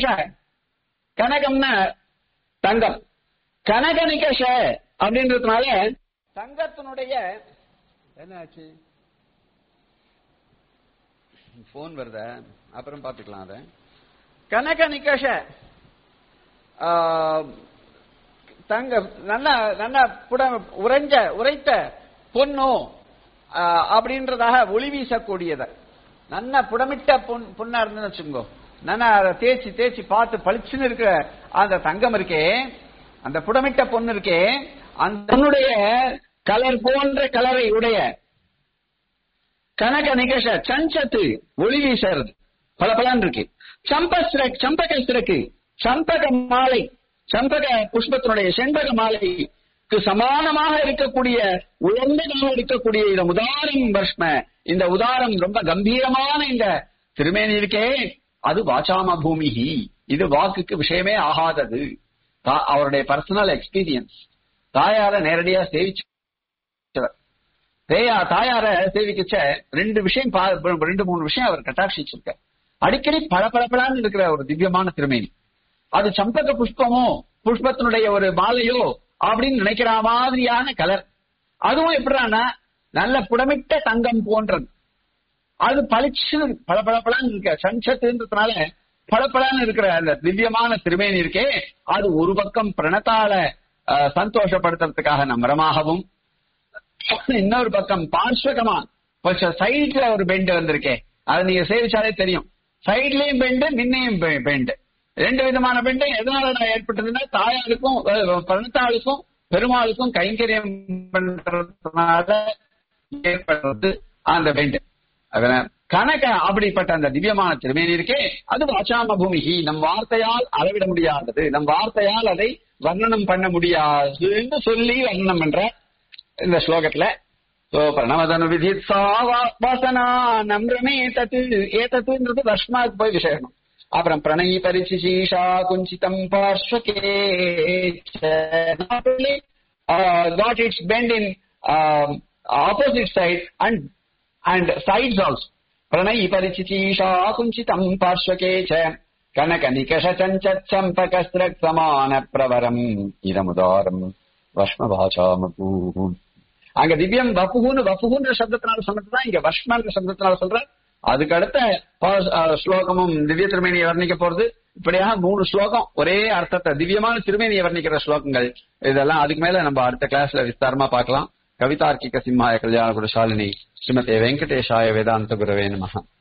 கனகம்னா தங்கம் கனக நிகஷ அப்படின்றதுனால தங்கத்தினுடைய என்ன ஆச்சு போன் வருத அப்புறம் பாத்துக்கலாம் அத கனக நிகஷ ஆ, தங்க நல்ல நல்ல புட உறைஞ்ச உரைத்த பொண்ணு ஆ, அப்படின்றதாக ஒளி வீசக்கூடியத நல்ல புடமிட்ட பொன் பொண்ணா இருந்துன்னு வச்சுக்கோ நல்லா அதை தேய்ச்சி தேய்ச்சி பார்த்து பளிச்சுன்னு இருக்கிற அந்த தங்கம் இருக்கே அந்த புடமிட்ட பொண்ணு இருக்கே அந்த பொண்ணுடைய கலர் போன்ற கலரை உடைய கனக நிகஷ சஞ்சத்து ஒளி வீசறது பல பலன் இருக்கு சம்பஸ்ர சம்பகஸ்திரக்கு சம்பக மாலை சம்பக புஷ்பத்தினுடைய செண்பக மாலைக்கு சமானமாக இருக்கக்கூடிய உயர்ந்ததாக இருக்கக்கூடிய இந்த உதாரம் பஷ்ம இந்த உதாரம் ரொம்ப கம்பீரமான இந்த திருமேனி இருக்கே அது வாச்சாம பூமிஹி இது வாக்குக்கு விஷயமே ஆகாதது தா- அவருடைய பர்சனல் எக்ஸ்பீரியன்ஸ் தாயார நேரடியா சேவிச்சவர் தேயா தாயார சேவிக்கச்ச ரெண்டு விஷயம் பா- ரெண்டு மூணு விஷயம் அவர் கட்டாட்சிச்சிருக்க அடிக்கடி பளபளபளன்னு இருக்கிற ஒரு திவ்யமான திருமேனி அது சம்பக புஷ்பமோ புஷ்பத்தினுடைய ஒரு மாலையோ அப்படின்னு நினைக்கிற மாதிரியான கலர் அதுவும் எப்படின்னா நல்ல புடமிட்ட தங்கம் போன்றது அது பளிச்சுன்னு பல பளபளன்னு இருக்க சஞ்சத்துன்றதுனால பளபளன்னு இருக்கிற அந்த திவ்யமான திருமேனி இருக்கே அது ஒரு பக்கம் பிரணத்தால அஹ், சந்தோஷப்படுத்துறதுக்காக நம்பரமாகவும் இன்னொரு பக்கம் பார்ஸ்வகமா கொஞ்சம் சைட்ல ஒரு பெண்ட் வந்திருக்கே அது நீங்க சேவிச்சாலே தெரியும் சைட்லயும் பெண்டு முன்னையும் பெண்டு ரெண்டு விதமான பெண்டு எதனால நான் ஏற்பட்டதுன்னா தாயாருக்கும் அஹ், பிரணத்தாளுக்கும் பெருமாளுக்கும் கைங்கரியம் பண்றதுனால ஏற்படுறது அந்த பெண்டு அதனால கனக அப்படிப்பட்ட அந்த திவ்யமான திருமேனி இருக்கே அது வாசாம பூமிகி நம் வார்த்தையால் அளவிட முடியாதது நம் வார்த்தையால் அதை வர்ணனம் பண்ண முடியாதுன்னு சொல்லி வர்ணனம் பண்ற இந்த ஸ்லோகத்துல சோ பிரணவதனு விதித்சா வா- வாசனா நம்ரமே தத்து ஏதத்துன்றது வஷ்மாவுக்கு போய் விசேஷம் அப்புறம் பிரணயி பரிசிஷீஷா குஞ்சிதம் பார்ஸ்வகே got its bend in um, opposite side and and sides also. प्रणयि परिचितीशा कुञ्चितम् पार्श्वके च कनकनिकषचञ्चम्पकस्त्रक्समान प्रवरम् இதமுதாரம் வஷ்மபாசாமபூ அங்க திவ்யம் வப்புகுன்னு வப்புகுன்ற சப்தத்தினால சொன்னதுதான் இங்க வஷ்மன்ற சப்தத்தினால சொல்ற அதுக்கு அடுத்த பா- அஹ் ஸ்லோகமும் திவ்ய திருமேனியை வர்ணிக்க போறது இப்படியாக மூணு ஸ்லோகம் ஒரே அர்த்தத்தை திவ்யமான திருமேனியை வர்ணிக்கிற ஸ்லோகங்கள் இதெல்லாம் அதுக்கு மேல நம்ம அடுத்த கிளாஸ்ல விஸ்தாரமா பார்க்கலாம் கவிதார்க்கிக சிம்மாய கல்யாண குருஷாலினி ஸ்ரீமதே வெங்கடேஷாய வேதாந்த குரவே நமஹ